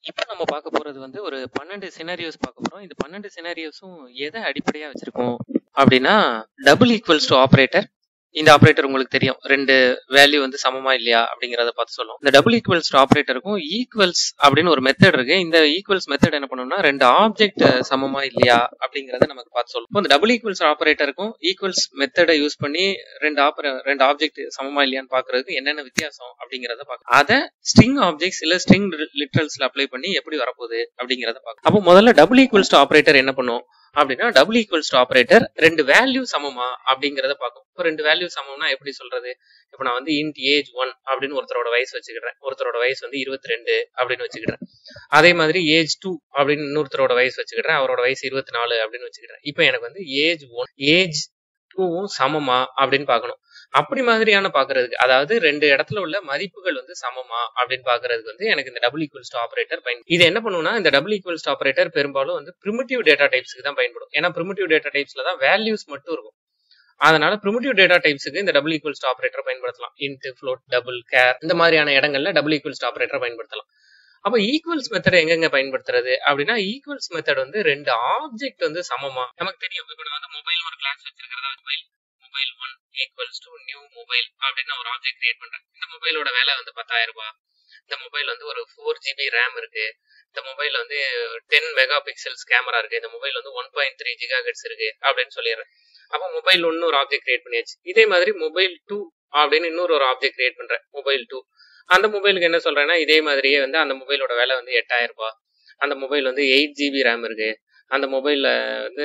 இப்ப நம்ம பார்க்க போறது வந்து ஒரு 12 சினாரியோஸ் பார்க்க போறோம். இந்த 12 சினாரியோஸும் எத அடிப்படையா வச்சிருக்கோம் அப்படின்னா, டபுள் ஈக்குவல்ஸ் டூ ஆப்பரேட்டர். இந்த ஆப்பரேட்டர் உங்களுக்கு தெரியும். 2 வேல்யூ வந்து சமமா இல்லையா அப்படிங்கிறத பார்த்து சொல்லும். இந்த டபுள் ஈக்குவல்ஸ் டூ ஆப்பரேட்டருக்கும் ஈக்குவல்ஸ் அப்படின்னு ஒரு மெத்தட் இருக்கு. இந்த ஈக்குவல்ஸ் மெத்தட் என்ன பண்ணும்னா, 2 ஆப்ஜெக்ட் சமமா இல்லையா அப்படிங்கிறத நமக்கு பார்த்து சொல்லும். இப்போ இந்த டபுள் ஈக்குவல்ஸ் ஆப்பரேட்டருக்கும் ஈக்குவல்ஸ் மெத்தட யூஸ் பண்ணி 2 ஆப்பர 2 ஆப்ஜெக்ட் சமமா இல்லையான்னு பார்க்கறதுக்கு என்னென்ன வித்தியாசம் அப்படிங்கிறத பார்க்கலாம். அத ஸ்ட்ரிங் ஆப்ஜெக்ட்ஸ் இல்ல ஸ்ட்ரிங் லிட்ரல்ஸ்ல அப்ளை பண்ணி எப்படி வரப்போகுது அப்படிங்கிறத பார்க்கலாம். அப்போ முதல்ல டபுள் ஈக்குவல்ஸ் டூ ஆப்பரேட்டர் என்ன பண்ணும் அப்படின்னா டபுள் ஈக்குவல்ஸ் டூ ஆப்பரேட்டர் ரெண்டு வேல்யூ சமமா அப்படிங்கறத பார்க்கும் இப்போ ரெண்டு வேல்யூ சமம்னா எப்படி சொல்றது இப்போ நான் வந்து இன்ட் ஏஜ் ஒன் அப்படின்னு ஒருத்தரோட வயசு வச்சுக்கிறேன் ஒருத்தரோட வயசு வந்து இருபத்தி ரெண்டு அப்படின்னு வச்சுக்கிறேன் அதே மாதிரி ஏஜ் டூ அப்படின்னு இன்னொருத்தரோட வயசு வச்சுக்கிறேன் அவரோட வயசு இருபத்தி நாலு அப்படின்னு வச்சுக்கிறேன் இப்போ எனக்கு வந்து ஏஜ் ஒன் ஏஜ் டூவும் சமமா அப்படின்னு பார்க்கணும் அப்படி மாதிரியான பாக்குறதுக்கு அதாவது ரெண்டு இடத்துல உள்ள மதிப்புகள் வந்து சமமா அப்படின்னு பாக்குறதுக்கு வந்து எனக்கு இந்த டபுள் ஈக்குவல்ஸ் ஆப்பரேட்டர் பயன் இது என்ன பண்ணுன்னா இந்த டபுள் ஈக்குவல்ஸ் ஆப்பரேட்டர் பெரும்பாலும் வந்து பிரிமிட்டிவ் டேட்டா டைப்ஸ்க்கு தான் பயன்படும் ஏன்னா பிரிமிட்டிவ் டேட்டா டைப்ஸ்ல தான் வேல்யூஸ் மட்டும் இருக்கும் அதனால பிரிமிட்டிவ் டேட்டா டைப்ஸுக்கு இந்த டபுள் ஈக்குவல்ஸ் ஆப்பரேட்டர் பயன்படுத்தலாம் இன்ட் ஃப்ளோட் டபுள் கேர் இந்த மாதிரியான இடங்கள்ல டபுள் ஈக்குவல்ஸ் ஆப்பரேட்டர் பயன்படுத்தலாம் அப்ப ஈக்குவல்ஸ் மெத்தட் எங்கெங்க பயன்படுத்துறது அப்படின்னா ஈக்குவல்ஸ் மெத்தட் வந்து ரெண்டு ஆப்ஜெக்ட் வந்து சமமா நமக்கு தெரியும் இப்போ நான் வந்து மொபைல் ஒரு கிளாஸ் வச்சிருக்கிறதா mobile mobile one equals to new mobile அப்படின்னு நான் ஒரு ஆப்ஜெக்ட் கிரியேட் பண்றேன் இந்த மொபைலோட விலை வந்து பத்தாயிரம் ரூபாய் இந்த மொபைல் வந்து ஒரு ஃபோர் ஜிபி ரேம் இருக்கு இந்த மொபைல் வந்து டென் மெகா பிக்சல்ஸ் கேமரா இருக்கு இந்த மொபைல் வந்து one point three giga hertz இருக்கு அப்படின்னு சொல்லிடுறேன் அப்போ மொபைல் ஒன்னு ஒரு ஆப்ஜெக்ட் கிரியேட் பண்ணியாச்சு இதே மாதிரி மொபைல் டூ அப்படின்னு இன்னொரு ஒரு ஆப்ஜெக்ட் கிரியேட் பண்றேன் மொபைல் டூ அந்த மொபைலுக்கு என்ன சொல்றேன்னா இதே மாதிரியே வந்து அந்த மொபைலோட விலை வந்து எட்டாயிரம் ரூபாய் அந்த மொபைல் வந்து எயிட் ஜிபி ரேம் இருக்கு அந்த மொபைல்ல வந்து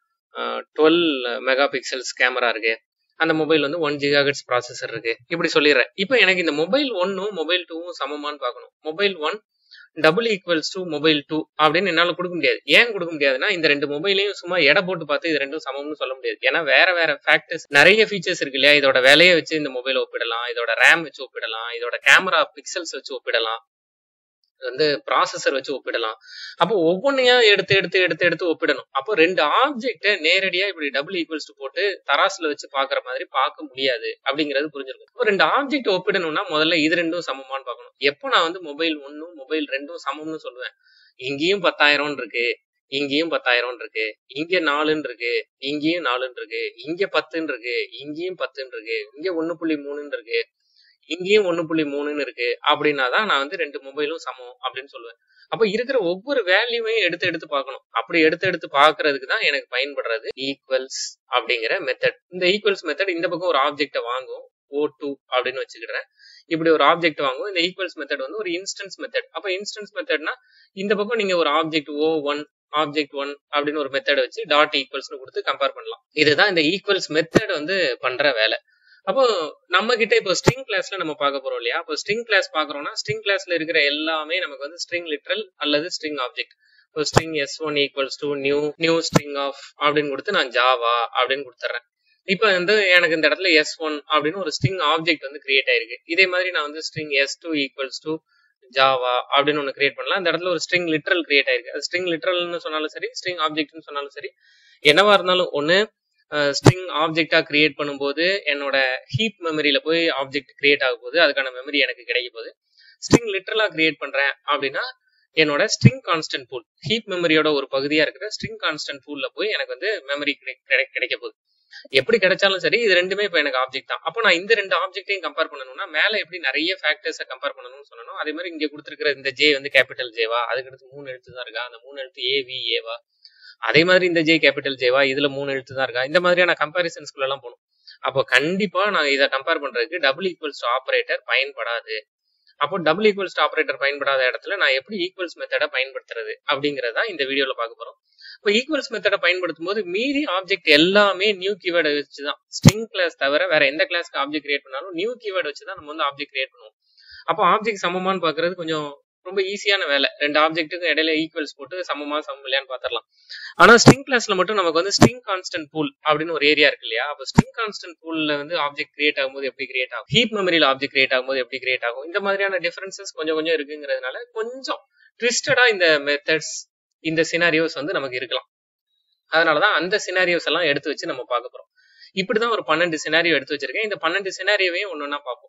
டுவெல் மெகா பிக்சல்ஸ் கேமரா இருக்கு அந்த மொபைல் வந்து ஒன் ஜிகாஹெட்ஸ் ப்ராசஸர் இருக்கு இப்படி சொல்லிடுறேன் இப்போ எனக்கு இந்த மொபைல் ஒன்னும் மொபைல் டூவும் சமமானு பார்க்கணும் mobile one double equals to mobile two அப்படின்னு என்னால கொடுக்க முடியாது ஏன் கொடுக்க முடியாதுன்னா இந்த ரெண்டு மொபைலையும் சும்மா எடை போட்டு பார்த்து இது ரெண்டும் சமம்னு சொல்ல முடியாது ஏன்னா வேற வேற ஃபேக்டர்ஸ் நிறைய ஃபீச்சர்ஸ் இருக்கு இல்லையா இதோட விலையை வச்சு இந்த மொபைல் ஒப்பிடலாம் இதோட ரேம் வச்சு ஒப்பிடலாம் இதோட கேமரா பிக்சல்ஸ் வச்சு ஒப்பிடலாம் வந்து ப்ராசஸர் வச்சு ஒப்பிடலாம் அப்போ ஒவ்வொன்றையா எடுத்து எடுத்து எடுத்து எடுத்து ஒப்பிடணும் அப்போ ரெண்டு ஆப்ஜெக்ட நேரடியா இப்படி டபுள் ஈக்குவல்ஸ் போட்டு தராசுல வச்சு பாக்குற மாதிரி பார்க்க முடியாது அப்படிங்கிறது புரிஞ்சிருக்கும் இப்போ ரெண்டு ஆப்ஜெக்ட் ஒப்பிடணும்னா முதல்ல இது ரெண்டும் சமமானு பார்க்கணும் எப்போ நான் வந்து மொபைல் ஒன்னும் மொபைல் ரெண்டும் சமம்னு சொல்லுவேன் இங்கேயும் பத்தாயிரம் இருக்கு இங்கேயும் பத்தாயிரம் இருக்கு இங்க நாலுன்னு இருக்கு இங்கேயும் நாலுன்னு இருக்கு இங்க பத்துன்னு இருக்கு இங்கேயும் பத்துன்னு இருக்கு இங்க ஒன்னு புள்ளி மூணுன்னு இருக்கு இங்கேயும் ஒன்னு புள்ளி மூணுன்னு இருக்கு அப்படின்னா தான் நான் வந்து ரெண்டு மொபைலும் சமம் அப்படின்னு சொல்லுவேன் அப்ப இருக்கிற ஒவ்வொரு வேல்யூவையும் எடுத்து எடுத்து பார்க்கணும் அப்படி எடுத்து எடுத்து பாக்குறதுக்கு தான் எனக்கு பயன்படுறது ஈக்குவல்ஸ் அப்படிங்கிற மெத்தட் இந்த ஈக்குவல்ஸ் மெத்தட் இந்த பக்கம் ஒரு ஆப்ஜெக்ட வாங்கும் ஓ டூ அப்படின்னு வச்சுக்கிறேன் இப்படி ஒரு ஆப்ஜெக்ட் வாங்கும் இந்த ஈக்குவல்ஸ் மெத்தட் வந்து ஒரு இன்ஸ்டன்ஸ் மெத்தட் அப்ப இன்ஸ்டன்ஸ் மெத்தட்னா இந்த பக்கம் நீங்க ஒரு object o one object one அப்படின்னு ஒரு மெத்தட் வச்சு டாட் ஈக்குவல்ஸ்னு கொடுத்து கம்பேர் பண்ணலாம் இதுதான் இந்த ஈக்குவல்ஸ் மெத்தட் வந்து பண்ற வேலை அப்போ நம்ம கிட்ட இப்போ ஸ்ட்ரிங் கிளாஸ்ல நம்ம பார்க்க போறோம் இல்லையா இப்போ ஸ்ட்ரிங் கிளாஸ் பாக்குறோம்னா ஸ்ட்ரிங் கிளாஸ்ல இருக்கிற எல்லாமே நமக்கு வந்து ஸ்ட்ரிங் லிட்ரல் அல்லது ஸ்ட்ரிங் ஆப்ஜெக்ட் இப்போ string S one equals to new new string of அப்படின்னு கொடுத்து நான் ஜாவா அப்படின்னு கொடுத்துறேன் இப்போ வந்து எனக்கு இந்த இடத்துல எஸ் ஒன் அப்படின்னு ஒரு ஸ்ட்ரிங் ஆப்ஜெக்ட் வந்து கிரியேட் ஆயிருக்கு இதே மாதிரி நான் வந்து string S two equals to Java அப்படின்னு ஒன்று கிரியேட் பண்ணலாம் இந்த இடத்துல ஒரு ஸ்ட்ரிங் லிட்ரல் கிரியேட் ஆயிருக்கு அது ஸ்ட்ரிங் லிட்ரல்னு சொன்னாலும் சரி ஸ்ட்ரிங் ஆப்ஜெக்ட்னு சொன்னாலும் சரி என்னவா இருந்தாலும் ஒன்று ஸ்ட்ரிங் ஆப்ஜெக்டா கிரியேட் பண்ணும்போது என்னோட ஹீப் மெமரியில போய் ஆப்ஜெக்ட் கிரியேட் ஆக போகுது அதுக்கான மெமரி எனக்கு கிடைக்க போகுது ஸ்ட்ரிங் லிட்டரலா கிரியேட் பண்றேன் அப்படின்னா என்னோட ஸ்ட்ரிங் கான்ஸ்டன்ட் பூல் ஹீப் மெமரியோட ஒரு பகுதியா இருக்கிற ஸ்ட்ரிங் கான்ஸ்டன்ட் பூல்ல போய் எனக்கு வந்து மெமரி கிடைக்க போகுது எப்படி கிடைச்சாலும் சரி இது ரெண்டுமே இப்போ எனக்கு ஆப்ஜெக்ட் தான் அப்போ நான் இந்த ரெண்டு ஆப்ஜெக்டையும் கம்பேர் பண்ணணும்னா மேல எப்படி நிறைய ஃபேக்டர்ஸை கம்பேர் பண்ணணும்னு சொல்லணும் அதே மாதிரி இங்க கொடுத்துருக்கிற இந்த ஜே வந்து கேபிட்டல் ஜேவா அதுக்கடுத்து மூணு எழுத்து தான் இருக்கா அந்த மூணு எழுத்து ஏவி ஏவா அதே மாதிரி இந்த ஜே கேபிட்டல் ஜேவா இதுல மூணு எழுத்து தான் இருக்கா இந்த மாதிரியான கம்பாரிசன்ஸ்குள்ள எல்லாம் போகணும் அப்போ கண்டிப்பா நான் இதை கம்பேர் பண்றதுக்கு டபுள் ஈக்குவல்ஸ் ஆப்பரேட்டர் பயன்படாது அப்போ டபுள் ஈக்குவல்ஸ் ஆப்பரேட்டர் பயன்படாத இடத்துல நான் எப்படி ஈக்குவல்ஸ் மெத்தடை பயன்படுத்துறது அப்படிங்கறத இந்த வீடியோல பார்க்க போறோம் இப்போ ஈக்குவல்ஸ் மெத்தடை பயன்படுத்தும் போது மீதி ஆப்ஜெக்ட் எல்லாமே நியூ கீவேர்டை வச்சு தான் ஸ்ட்ரிங் கிளாஸ் தவிர வேற எந்த கிளாஸ்க்கு ஆப்ஜெக்ட் கிரியேட் பண்ணாலும் நியூ கீவேர்டு வச்சு தான் நம்ம வந்து ஆப்ஜெக்ட் கிரியேட் பண்ணுவோம் அப்போ ஆப்ஜெக்ட் சமமானு பாக்குறது கொஞ்சம் ரொம்ப ஈஸியான வேலை ரெண்டு ஆப்ஜெக்ட்டுக்கும் இடையில ஈக்குவல்ஸ் போட்டு சமமா சமம் இல்லையான்னு பாத்திரலாம் ஆனா ஸ்ட்ரிங் கிளாஸ்ல மட்டும் நமக்கு வந்து ஸ்ட்ரிங் கான்ஸ்டன்ட் பூல் அப்படின்னு ஒரு ஏரியா இருக்கு இல்லையா அப்போ ஸ்ட்ரிங் கான்ஸ்டன்ட் பூல்ல வந்து ஆப்ஜெக்ட் கிரியேட் ஆகும்போது எப்படி கிரியேட் ஆகும் ஹீப் மெமரியில ஆப்ஜெக்ட் கிரியேட் ஆகும்போது எப்படி கிரியேட் ஆகும் இந்த மாதிரியான டிஃபரன்சஸ் கொஞ்சம் கொஞ்சம் இருக்குங்கிறதுனால கொஞ்சம் ட்விஸ்டடா இந்த மெத்தட்ஸ் இந்த சினாரியோஸ் வந்து நமக்கு இருக்கலாம் அதனாலதான் அந்த சினாரியோஸ் எல்லாம் எடுத்து வச்சு நம்ம பார்க்க போறோம் இப்படிதான் ஒரு பன்னெண்டு சினாரியோ எடுத்து வச்சிருக்கேன் இந்த பன்னெண்டு சினாரியோவையும் ஒன்னொன்னா பார்ப்போம்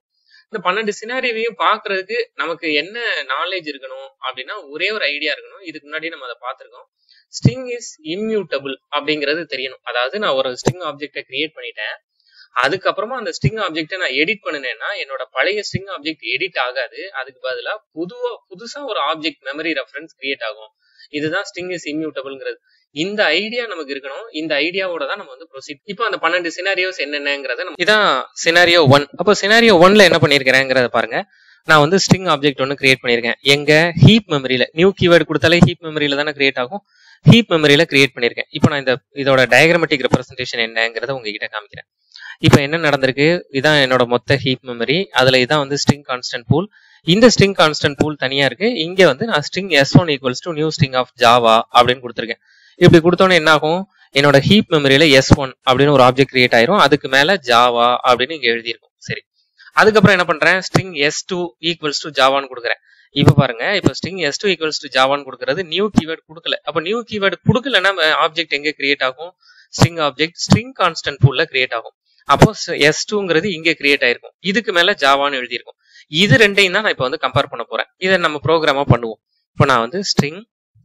இந்த பன்னெண்டு சினாரியோவையும் பாக்குறதுக்கு நமக்கு என்ன நாலேஜ் இருக்கணும் அப்படின்னா ஒரே ஒரு ஐடியா இருக்கணும் இதுக்கு முன்னாடி நம்ம அதை பார்த்திருக்கோம் ஸ்ட்ரிங் இஸ் இம்யூட்டபிள் அப்படிங்கிறது தெரியணும் அதாவது நான் ஒரு ஸ்ட்ரிங் ஆப்ஜெக்டை கிரியேட் பண்ணிட்டேன் அதுக்கப்புறமா அந்த ஸ்ட்ரிங் ஆப்ஜெக்டை நான் எடிட் பண்ணினேன்னா என்னோட பழைய ஸ்ட்ரிங் ஆப்ஜெக்ட் எடிட் ஆகாது அதுக்கு பதிலா புதுவா புதுசா ஒரு ஆப்ஜெக்ட் மெமரி ரெஃபரன்ஸ் கிரியேட் ஆகும் இதுதான் ஸ்ட்ரிங் இஸ் இம்யூட்டபிள்ங்கிறது இந்த ஐடியா நமக்கு இருக்கணும் இந்த ஐடியாவோட தான் நம்ம வந்து ப்ரொசீட் இப்போ அந்த பன்னெண்டு சினாரியோஸ் என்னென்னங்கிறத நம்ம இதான் சினாரியோ ஒன் அப்போ சினாரியோ ஒன்ல என்ன பண்ணிருக்கிறேங்கிறத பாருங்க நான் வந்து ஸ்ட்ரிங் ஆப்ஜெக்ட் ஒன்று கிரியேட் பண்ணியிருக்கேன் எங்க ஹீப் மெமரியில நியூ கீவேர்டு கொடுத்தாலே ஹீப் மெமரியில தானே கிரியேட் ஆகும் ஹீப் மெமரியில கிரியேட் பண்ணியிருக்கேன் இப்போ நான் இந்த இதோட டயக்ராமட்டிக் ரெப்ரஸன்டேஷன் என்னங்கிறத உங்ககிட்ட காமிக்கிறேன் இப்போ என்ன நடந்திருக்கு இதான் என்னோட மொத்த ஹீப் மெமரி அதுல இதான் வந்து ஸ்ட்ரிங் கான்ஸ்டன்ட் பூல் இந்த ஸ்ட்ரிங் கான்ஸ்டன்ட் பூல் தனியா இருக்கு இங்க வந்து நான் string S one equals to new string of Java அப்படின்னு கொடுத்துருக்கேன் இப்படி கொடுத்தோன்னே என்ன ஆகும் என்னோட ஹீப் மெமரியில எஸ் ஒன் அப்படின்னு ஒரு ஆப்ஜெக்ட் கிரியேட் ஆயிரும் அதுக்கு மேல ஜாவா அப்படின்னு இங்க எழுதியிருக்கும் சரி அதுக்கப்புறம் என்ன பண்றேன் string S two equals to ஜாவான்னு கொடுக்குறேன் இப்ப பாருங்க இப்ப string S two equals to ஜாவான்னு கொடுக்கறது நியூ கீவேர்டு கொடுக்கல அப்ப நியூ கீவேர்டு கொடுக்கலன்னா ஆப்ஜெக்ட் எங்க கிரியேட் ஆகும் ஸ்ட்ரிங் ஆப்ஜெக்ட் ஸ்ட்ரிங் கான்ஸ்டன்ட் பூல்ல கிரியேட் ஆகும் அப்போ எஸ் டூங்கிறது இங்க கிரியேட் ஆயிருக்கும் இதுக்கு மேல ஜாவான்னு எழுதியிருக்கும் இது ரெண்டையும் தான் நான் இப்போ வந்து கம்பேர் பண்ண போறேன் இதை நம்ம ப்ரோக்ராமா பண்ணுவோம் இப்போ நான் வந்து string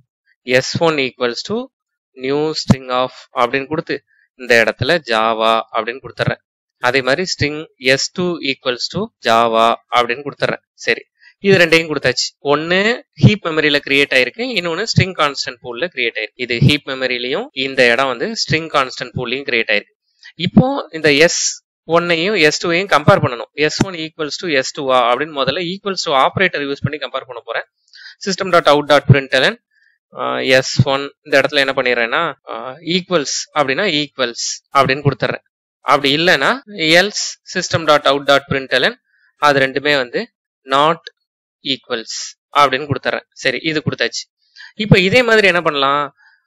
S one equals to new string of அப்படின்னு கொடுத்து இந்த இடத்துல ஜாவா அப்படின்னு கொடுத்துட்றேன் அதே மாதிரி string S two equals to Java அப்படின்னு கொடுத்துட்றேன் சரி இது ரெண்டையும் கொடுத்தாச்சு ஒன்னு ஹீப் மெமரியில கிரியேட் ஆயிருக்கு இன்னொன்னு ஸ்ட்ரிங் கான்ஸ்டன்ட் பூல்ல கிரியேட் ஆயிருக்கு இது ஹீப் மெமரிலையும் இந்த இடம் வந்து ஸ்ட்ரிங் கான்ஸ்டன்ட் பூல்லையும் கிரியேட் ஆயிருக்கு இப்போ இந்த எஸ் ஒன்னையும் எஸ் டூவையும் கம்பேர் பண்ணணும் s one equals to S டூவா அப்படின்னு முதல்ல ஈக்குவல்ஸ் டு ஆப்ரேட்டர் யூஸ் பண்ணி கம்பேர் பண்ண போறேன் system dot out dot println s one இந்த இடத்துல என்ன பண்ணிடுறேன்னா ஈக்குவல்ஸ் அப்படின்னா ஈக்குவல்ஸ் அப்படின்னு கொடுத்துட்றேன் அப்படி இல்லைன்னா else system dot out dot println அது ரெண்டுமே வந்து நாட் ஈக்குவல்ஸ் அப்படின்னு கொடுத்துட்றேன் சரி இது கொடுத்தாச்சு இப்போ இதே மாதிரி என்ன பண்ணலாம்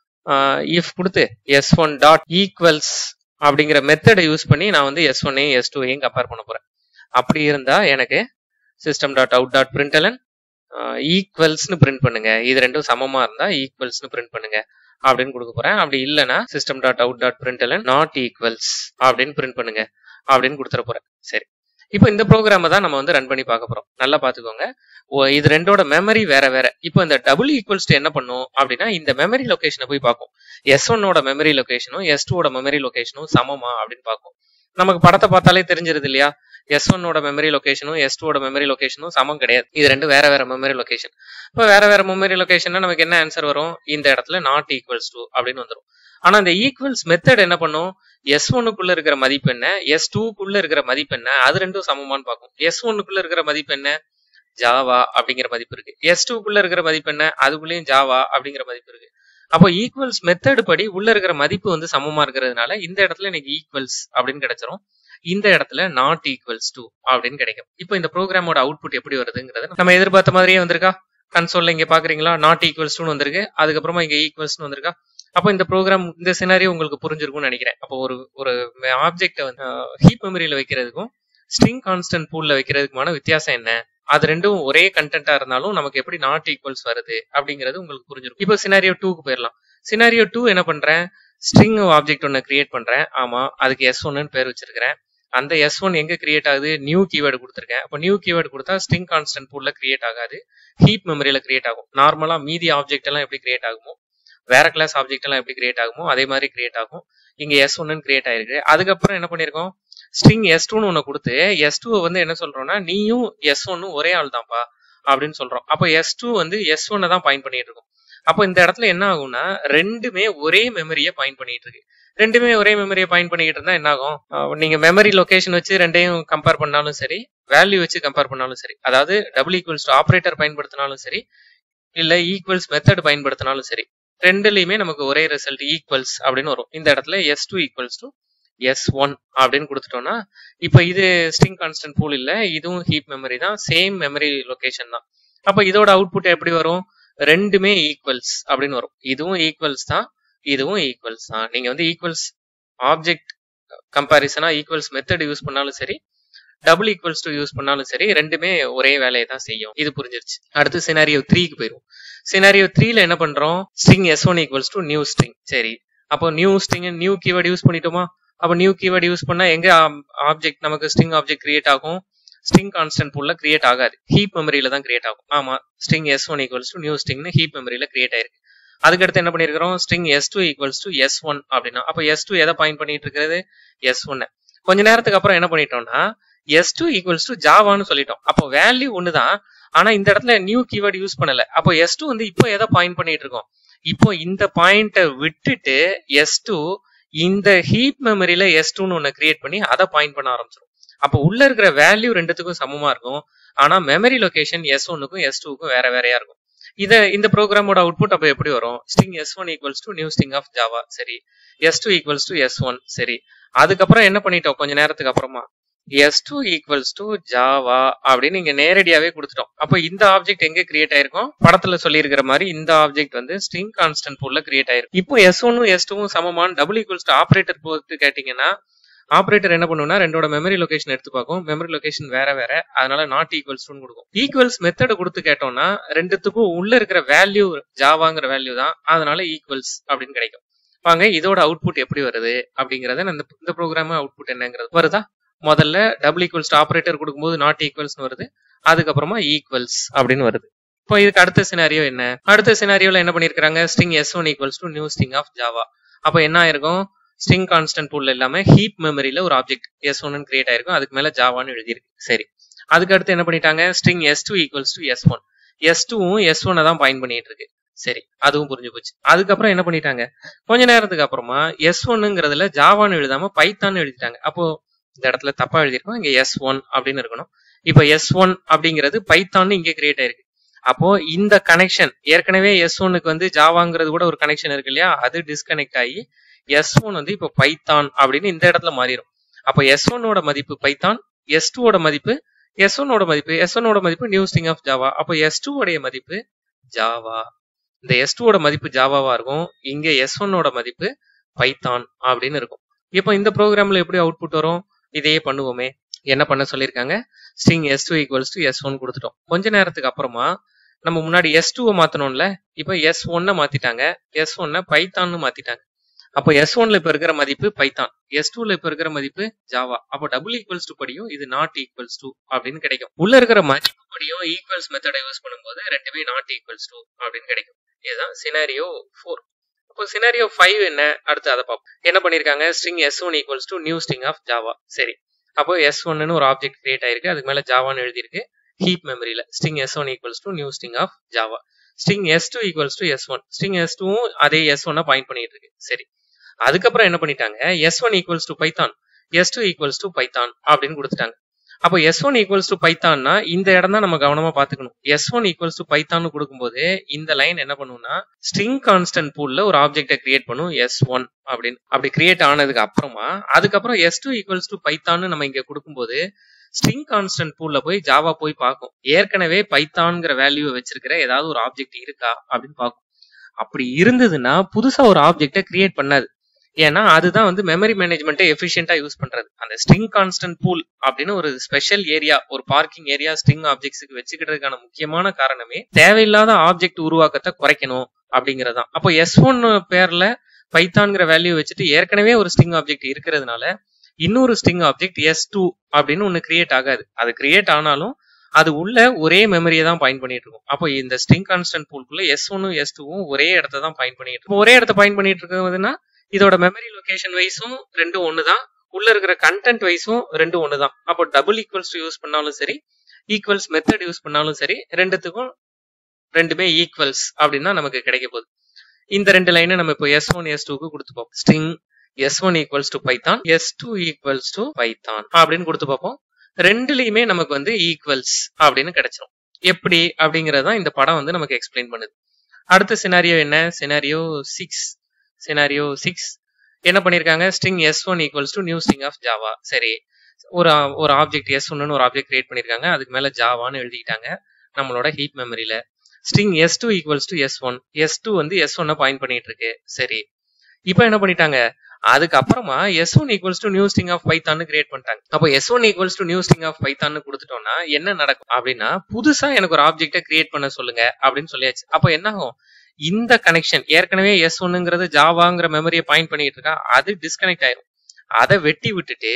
இஃப் கொடுத்து எஸ் ஒன் டாட் ஈக்குவல்ஸ் அப்படிங்கிற மெத்தடை யூஸ் பண்ணி நான் வந்து எஸ் ஒன்னையும் எஸ் டூவையும் கம்பேர் பண்ண போறேன் அப்படி இருந்தா எனக்கு system dot out dot println ஈக்குவல்ஸ்னு பிரிண்ட் பண்ணுங்க இது ரெண்டும் சமமா இருந்தா ஈக்குவல்ஸ்னு பிரிண்ட் பண்ணுங்க அப்படின்னு கொடுக்க போறேன் அப்படி இல்லைன்னா system dot out dot println not equals அப்படின்னு பிரிண்ட் பண்ணுங்க அப்படின்னு கொடுத்துட போறேன் சரி இப்போ இந்த ப்ரோக்ராமை தான் நம்ம வந்து ரன் பண்ணி பார்க்க போறோம் நல்லா பாத்துக்கோங்க இது ரெண்டோட மெமரி வேற வேற இப்போ இந்த டபுள் ஈக்குவல்ஸ் என்ன பண்ணும் அப்படின்னா இந்த மெமரி லொகேஷனை போய் பார்க்கும் எஸ் ஒன்னோட மெமரி லொகேஷனும் எஸ் டூவோட மெமரி லொகேஷனும் சமமா அப்படின்னு பார்க்கும் நமக்கு படத்தை பார்த்தாலே தெரிஞ்சிருது இல்லையா எஸ் ஒன்னோட மெமரி லொகேஷனும் எஸ் டூவோட மெமரி லொகேஷனும் சமம் கிடையாது இது ரெண்டு வேற வேற மெமரி லொகேஷன் இப்போ வேற வேற மெமரி லொகேஷன்னா நமக்கு என்ன ஆன்சர் வரும் இந்த இடத்துல நாட் ஈக்குவல்ஸ் டூ அப்படின்னு வந்துடும் ஆனா இந்த ஈக்குவல்ஸ் மெத்தட் என்ன பண்ணும் எஸ் ஒன்னுக்குள்ள இருக்கிற மதிப்பு என்ன எஸ் டூக்குள்ள இருக்கிற மதிப்பு என்ன அது ரெண்டும் சமமானு பார்க்கும் எஸ் ஒன்னுக்குள்ள இருக்கிற மதிப்பு என்ன ஜாவா அப்படிங்கிற மதிப்பு இருக்கு எஸ் டூக்குள்ள இருக்கிற மதிப்பு என்ன அதுக்குள்ளேயும் ஜாவா அப்படிங்கிற மதிப்பு இருக்கு அப்போ ஈக்குவல்ஸ் மெத்தட் படி உள்ள இருக்கிற மதிப்பு வந்து சமமா இருக்கிறதுனால இந்த இடத்துல எனக்கு ஈக்குவல்ஸ் அப்படின்னு கிடைச்சிரும் இந்த இடத்துல நாட் ஈக்குவல்ஸ் டூ அப்படின்னு கிடைக்கும் இப்போ இந்த ப்ரோக்ராமோட அவுட்புட் எப்படி வருதுங்கிறத நம்ம எதிர்பார்த்த மாதிரியே வந்திருக்கா கன்சோல்ல இங்க பாக்குறீங்களா நாட் ஈக்குவல்ஸ் டூ வந்திருக்கு அதுக்கப்புறமா இங்க ஈக்குவல்ஸ் வந்திருக்கா அப்போ இந்த ப்ரோக்ராம் இந்த சினாரியோ உங்களுக்கு புரிஞ்சிருக்கும்னு நினைக்கிறேன் அப்போ ஒரு ஒரு ஆப்ஜெக்டை வந்து ஹீப் மெமரியில வைக்கிறதுக்கும் ஸ்ட்ரிங் கான்ஸ்டன்ட் பூல்ல வைக்கிறதுக்குமான வித்தியாசம் என்ன அது ரெண்டும் ஒரே கண்டென்ட்டா இருந்தாலும் நமக்கு எப்படி நாட் ஈக்குவல்ஸ் வருது அப்படிங்கிறது உங்களுக்கு புரிஞ்சிருக்கும் இப்போ சினாரியோ டூக்கு போயிடலாம் சினாரியோ டூ என்ன பண்றேன் ஸ்ட்ரிங் ஆப்ஜெக்ட் ஒன்று கிரியேட் பண்றேன் ஆமா அதுக்கு எஸ் ஒன்னு பேர் வச்சிருக்கிறேன் அந்த எஸ் ஒன் எங்க கிரியேட் ஆகுது நியூ கீவேர்டு கொடுத்துருக்கேன் அப்போ நியூ கீவேர்டு கொடுத்தா ஸ்ட்ரிங் கான்ஸ்டன்ட் பூல்ல கிரியேட் ஆகாது ஹீப் மெமரியில கிரியேட் ஆகும் நார்மலா மீதி ஆப்ஜெக்ட் எல்லாம் எப்படி கிரியேட் ஆகுமோ வேற கிளாஸ் ஆப்ஜெக்ட் எல்லாம் எப்படி கிரியேட் ஆகுமோ அதே மாதிரி கிரியேட் ஆகும் இங்க எஸ் ஒன்னு கிரியேட் ஆயிருக்கு அதுக்கப்புறம் என்ன பண்ணிருக்கோம் ஸ்ட்ரிங் எஸ் டூன்னு ஒன்று கொடுத்து எஸ் டூ வந்து என்ன சொல்றோம்னா நீயும் எஸ் ஒன்னு ஒரே ஆள் தான்ப்பா அப்படின்னு சொல்றோம் அப்போ எஸ் டூ வந்து எஸ் ஒன்னை தான் பாயிண்ட் பண்ணிட்டு இருக்கும் அப்போ இந்த இடத்துல என்ன ஆகும்னா ரெண்டுமே ஒரே மெமரியை பாயிண்ட் பண்ணிட்டு இருக்கு ரெண்டுமே ஒரே மெமரியை பாயிண்ட் பண்ணிட்டு இருந்தா என்ன ஆகும் நீங்க மெமரி லொகேஷன் வச்சு ரெண்டையும் கம்பேர் பண்ணாலும் சரி வேல்யூ வச்சு கம்பேர் பண்ணாலும் சரி அதாவது டபுள் ஈக்குவல்ஸ் ஆப்ரேட்டர் பயன்படுத்தினாலும் சரி இல்ல ஈக்குவல்ஸ் மெத்தட் பயன்படுத்தினாலும் சரி ரெண்டுலயுமே நமக்கு ஒரே ரிசல்ட் ஈக்குவல்ஸ் அப்படின்னு வரும் இந்த இடத்துல s two equals to S one அப்படின்னு கொடுத்துட்டோம்னா இப்போ இது ஸ்ட்ரிங் கான்ஸ்டன்ட் பூல் இல்ல இதுவும் ஹீப் மெமரி தான் சேம் மெமரி லொகேஷன் தான் அப்போ இதோட அவுட்புட் எப்படி வரும் ரெண்டுமே ஈக்குவல்ஸ் அப்படின்னு வரும் இதுவும் ஈக்குவல்ஸ் தான் இதுவும் ஈக்குவல்ஸ் தான் நீங்க வந்து ஈக்குவல்ஸ் ஆப்ஜெக்ட் கம்பாரிசனா ஈக்குவல்ஸ் மெத்தட் யூஸ் பண்ணாலும் சரி டபுள் ஈக்குவல்ஸ் டு யூஸ் பண்ணாலும் சரி ரெண்டுமே ஒரே வேலையை தான் செய்யும் இது புரிஞ்சிருச்சு அடுத்து சினாரியோ த்ரீக்கு போயிடும் சினாரியோ த்ரீல என்ன பண்றோம் string S one equals to new string சரி அப்போ new string new keyword use பண்ணிட்டோமா அப்போ நியூ கீவேர்டு யூஸ் பண்ணா எங்க ஆப்ஜெக்ட் நமக்கு ஸ்ட்ரிங் ஆப்ஜெக்ட் கிரியேட் ஆகும் ஸ்ட்ரிங் கான்ஸ்டன்ட் பூல்ல கிரியேட் ஆகாது ஹீப் மெமரியில தான் கிரியேட் ஆகும் ஆமா string S one equals to new ஸ்ட்ரிங்னு ஹீப் மெமரியில கிரியேட் ஆயிருக்கு அதுக்கடுத்து என்ன பண்ணிருக்கிறோம் string S two equals to S one அப்படின்னா அப்போ எஸ் டூ எதை பாயிண்ட் பண்ணிட்டு இருக்கிறது எஸ் ஒன்னு கொஞ்ச நேரத்துக்கு அப்புறம் என்ன பண்ணிட்டோம்னா எஸ் டூ ஈக்குவல்ஸ் டு ஜாவான்னு சொல்லிட்டோம் அப்போ வேல்யூ ஒன்று தான் ஆனா இந்த இடத்துல நியூ கீவேர்டு யூஸ் பண்ணல அப்போ எஸ் டூ வந்து இப்போ எதை பாயிண்ட் பண்ணிட்டு இருக்கோம் இப்போ இந்த பாயிண்ட்டை விட்டுட்டு எஸ் டூ இந்த ஹீப் மெமரியில எஸ் டூன்னு ஒன்று கிரியேட் பண்ணி அதை பாயிண்ட் பண்ண ஆரம்பிச்சிடும் அப்போ உள்ள இருக்கிற வேல்யூ ரெண்டுத்துக்கும் சமமா இருக்கும் ஆனா மெமரி லொகேஷன் எஸ் ஒன்னுக்கும் எஸ் டூக்கும் வேற வேறையா இருக்கும் இத இந்த ப்ரோக்ராமோட அவுட்புட் அப்போ எப்படி வரும் string S one equals to new string of Java சரி S two equals to S one சரி அதுக்கப்புறம் என்ன பண்ணிட்டோம் கொஞ்ச நேரத்துக்கு அப்புறமா S two equals to Java அப்படின்னு இங்க நேரடியாவே கொடுத்துட்டோம் அப்போ இந்த ஆப்ஜெக்ட் எங்க கிரியேட் ஆயிருக்கும் படத்துல சொல்லியிருக்கிற மாதிரி இந்த ஆப்ஜெக்ட் வந்து ஸ்ட்ரிங் கான்ஸ்டன்ட் பூல்ல கிரியேட் ஆயிருக்கும் இப்போ எஸ் ஒன்னும் எஸ் டூவும் சமமான டபுள் ஈக்குவல்ஸ் டு ஆப்ரேட்டர் போட்டு கேட்டீங்கன்னா ஆப்ரேட்டர் என்ன பண்ணுன்னா ரெண்டோட மெமரி லொகேஷன் எடுத்து பார்க்கும் மெமரி லொகேஷன் வேற வேற அதனால நாட் ஈக்குவல்ஸ் கொடுக்கும் ஈக்குவல்ஸ் மெத்தட் கொடுத்து கேட்டோம்னா ரெண்டுத்துக்கும் உள்ள இருக்கிற வேல்யூ ஜாவாங்கிற வேல்யூ தான் அதனால ஈக்குவல்ஸ் அப்படின்னு கிடைக்கும் வாங்க இதோட அவுட்புட் எப்படி வருது அப்படிங்கறத இந்த இந்த ப்ரோக்ராம் அவுட்புட் என்னங்கிறது வருதா முதல்ல டபுள் ஈக்குவல்ஸ் ஆப்ரேட்டர் கொடுக்கும்போது நாட் ஈக்குவல்ஸ் வருது அதுக்கப்புறமா ஈக்குவல்ஸ் அப்படின்னு வருது இப்போ இதுக்கு அடுத்த சினாரியோ என்ன அடுத்த சினாரியோல என்ன பண்ணிருக்காங்க string S one equals to new string of Java அப்போ என்ன ஆயிருக்கும் ஸ்ட்ரிங் கான்ஸ்டன்ட் பூல்ல இல்லாம ஹீப் மெமரியில ஒரு ஆப்ஜெக்ட் எஸ் ஒன் கிரியேட் ஆயிருக்கும் அதுக்கு மேல ஜாவான்னு எழுதியிருக்கு சரி அதுக்கு அடுத்து என்ன பண்ணிட்டாங்க string S two equals to S one S டூவும் எஸ் ஒன்னை தான் பாயிண்ட் பண்ணிட்டு இருக்கு சரி அதுவும் புரிஞ்சு போச்சு அதுக்கப்புறம் என்ன பண்ணிட்டாங்க கொஞ்ச நேரத்துக்கு அப்புறமா எஸ் ஒன்னுங்கிறதுல ஜாவான்னு எழுதாம பைத்தான்னு எழுதிட்டாங்க அப்போ இந்த இடத்துல தப்பா எழுதியிருக்கோம் இங்க எஸ் ஒன் அப்படின்னு இருக்கணும் இப்போ எஸ் ஒன் அப்படிங்கிறது பைத்தான்னு இங்க கிரியேட் ஆயிருக்கு அப்போ இந்த கனெக்ஷன் ஏற்கனவே எஸ் ஒன்னுக்கு வந்து ஜாவாங்கிறது கூட ஒரு கனெக்ஷன் இருக்கு இல்லையா அது டிஸ்கனெக்ட் ஆகி எஸ் ஒன் வந்து இப்போ பைத்தான் அப்படின்னு இந்த இடத்துல மாறிடும் அப்போ எஸ் ஒன்னோட மதிப்பு பைத்தான் எஸ் டூவோட மதிப்பு எஸ் ஒன்னோட மதிப்பு எஸ் ஒன்னோட மதிப்பு நியூ ஸ்டிங் ஆஃப் ஜாவா அப்போ எஸ் டூவோடைய மதிப்பு ஜாவா இந்த எஸ் டூவோட மதிப்பு ஜாவாவா இருக்கும் இங்க எஸ் ஒன்னோட மதிப்பு பைத்தான் அப்படின்னு இருக்கும் இப்போ இந்த ப்ரோக்ராம்ல எப்படி அவுட்புட் வரும் இதையே பண்ணுவோமே என்ன பண்ண சொல்லியிருக்காங்க string S two equals to S one கொடுத்துட்டோம் கொஞ்ச நேரத்துக்கு அப்புறமா நம்ம முன்னாடி எஸ் டூவை மாத்தணும்ல இப்போ எஸ் ஒன்னை மாத்திட்டாங்க எஸ் ஒன்னை பைத்தான்னு மாத்திட்டாங்க அப்போ எஸ் ஒன்ல இப்ப இருக்கிற மதிப்பு பைத்தான் எஸ் டூல இப்ப இருக்கிற மதிப்பு ஜாவா அப்போ டபுள் ஈக்குவல்ஸ் டு படியும் இது நாட் ஈக்குவல்ஸ் டு அப்படின்னு கிடைக்கும் உள்ள இருக்கிற மதிப்பு படியும் ஈக்குவல்ஸ் மெத்தடை யூஸ் பண்ணும்போது ரெண்டுமே நாட் ஈக்குவல்ஸ் டு அப்படின்னு கிடைக்கும் இதுதான் சினாரியோ ஃபோர் இப்போ சினாரியோ ஃபைவ் என்ன அடுத்து அதை பார்ப்போம் என்ன பண்ணிருக்காங்க string S one equals to new string of Java சரி அப்போ எஸ் ஒன்னு ஒரு ஆப்ஜெக்ட் கிரியேட் ஆயிருக்கு அதுக்கு மேல ஜாவான்னு எழுதியிருக்கு ஹீப் மெமரியில string S one equals to new string of Java string S two equals to S one string S டூவும் அதே எஸ் ஒன்னை பாயிண்ட் பண்ணிட்டு இருக்கு சரி அதுக்கப்புறம் என்ன பண்ணிட்டாங்க S one equals to Python S two equals to Python அப்படின்னு கொடுத்துட்டாங்க அப்போ எஸ் ஒன் ஈக்குவல்ஸ் டு பைத்தான்னா இந்த இடம் தான் நம்ம கவனமா பாத்துக்கணும் எஸ் ஒன் ஈக்குவல்ஸ் டு பைத்தான்னு கொடுக்கும்போது இந்த லைன் என்ன பண்ணும்னா ஸ்ட்ரிங் கான்ஸ்டன்ட் பூல்ல ஒரு ஆப்ஜெக்டை கிரியேட் பண்ணும் எஸ் ஒன் அப்படின்னு அப்படி கிரியேட் ஆனதுக்கு அப்புறமா அதுக்கப்புறம் எஸ் டூ ஈக்குவல்ஸ் டு பைத்தான்னு நம்ம இங்க கொடுக்கும்போது ஸ்ட்ரிங் கான்ஸ்டன்ட் பூல்ல போய் ஜாவா போய் பார்க்கும் ஏற்கனவே பைத்தான்ங்கிற வேல்யூ வச்சிருக்கிற ஏதாவது ஒரு ஆப்ஜெக்ட் இருக்கா அப்படின்னு பார்க்கும் அப்படி இருந்ததுன்னா புதுசா ஒரு ஆப்ஜெக்டை கிரியேட் பண்ணாது ஏன்னா அதுதான் வந்து மெமரி மேனேஜ்மெண்ட்டை எஃபிஷியன்டா யூஸ் பண்றது அந்த ஸ்ட்ரிங் கான்ஸ்டன்ட் பூல் அப்படின்னு ஒரு ஸ்பெஷல் ஏரியா ஒரு பார்க்கிங் ஏரியா ஸ்ட்ரிங் ஆப்ஜெக்ட்ஸுக்கு வச்சுக்கிறதுக்கான முக்கியமான காரணமே தேவையில்லாத ஆப்ஜெக்ட் உருவாக்கத்தை குறைக்கணும் அப்படிங்கறதான் அப்போ எஸ் ஒன் பேர்ல பைத்தான்ங்கிற வேல்யூ வச்சுட்டு ஏற்கனவே ஒரு ஸ்ட்ரிங் ஆப்ஜெக்ட் இருக்கிறதுனால இன்னொரு ஸ்ட்ரிங் ஆப்ஜெக்ட் எஸ் டூ அப்படின்னு ஒன்னு கிரியேட் ஆகாது அது கிரியேட் ஆனாலும் அது உள்ள ஒரே மெமரியை தான் பாயிண்ட் பண்ணிட்டு இருக்கும் அப்போ இந்த ஸ்ட்ரிங் கான்ஸ்டன்ட் பூல்குள்ள எஸ் ஒன்னும் எஸ் டூவும் ஒரே இடத்த தான் பாயிண்ட் பண்ணிட்டு இருக்கும் ஒரே இடத்த பாயிண்ட் பண்ணிட்டு இருக்கிறதுனா இதோட மெமரி லொகேஷன் வைஸும் ரெண்டும் ஒன்று தான் உள்ள இருக்கிற கண்டென்ட் வைஸும் ரெண்டும் ஒன்று தான் அப்போ டபுள் ஈக்குவல்ஸ் யூஸ் பண்ணாலும் சரி ஈக்குவல்ஸ் மெத்தட் யூஸ் பண்ணாலும் சரி ரெண்டுத்துக்கும் ரெண்டுமே ஈக்குவல்ஸ் அப்படின்னா நமக்கு கிடைக்க போகுது இந்த ரெண்டு லைனை நம்ம இப்போ எஸ் ஒன் எஸ் டூக்கு கொடுத்து பார்ப்போம் string S one equals to Python S two equals to Python அப்படின்னு கொடுத்து பார்ப்போம் ரெண்டுலயுமே நமக்கு வந்து ஈக்குவல்ஸ் அப்படின்னு கிடைச்சிரும் எப்படி அப்படிங்கறதான் இந்த படம் வந்து நமக்கு எக்ஸ்பிளைன் பண்ணுது அடுத்த சினாரியோ என்ன சினாரியோ சிக்ஸ் சினாரியோ சிக்ஸ் என்ன பண்ணிருக்காங்க string S one equals to new string of Java சரி ஒரு ஒரு ஆப்ஜெக்ட் எஸ் ஒன்னு ஒரு ஆப்ஜெக்ட் கிரியேட் பண்ணிருக்காங்க அதுக்கு மேல ஜாவான்னு எழுதிட்டாங்க நம்மளோட ஹீப் மெமரியில string S two equals to S one S two வந்து எஸ் ஒன்னை பாயிண்ட் பண்ணிட்டு இருக்கு சரி இப்போ என்ன பண்ணிட்டாங்க அதுக்கப்புறமா S one equals to new string of பைத்தான்னு கிரியேட் பண்ணிட்டாங்க அப்போ S one equals to new string of பைத்தான்னு கொடுத்துட்டோம்னா என்ன நடக்கும் அப்படின்னா புதுசா எனக்கு ஒரு ஆப்ஜெக்டை கிரியேட் பண்ண சொல்லுங்க அப்படின்னு சொல்லியாச்சு அப்போ என்ன ஆகும் இந்த கனெக்ஷன் ஏற்கனவே எஸ் ஒன்னுங்கிறது ஜாவாங்கிற மெமரியை பாயிண்ட் பண்ணிட்டு இருக்கா அது டிஸ்கனெக்ட் ஆயிரும் அதை வெட்டி விட்டுட்டு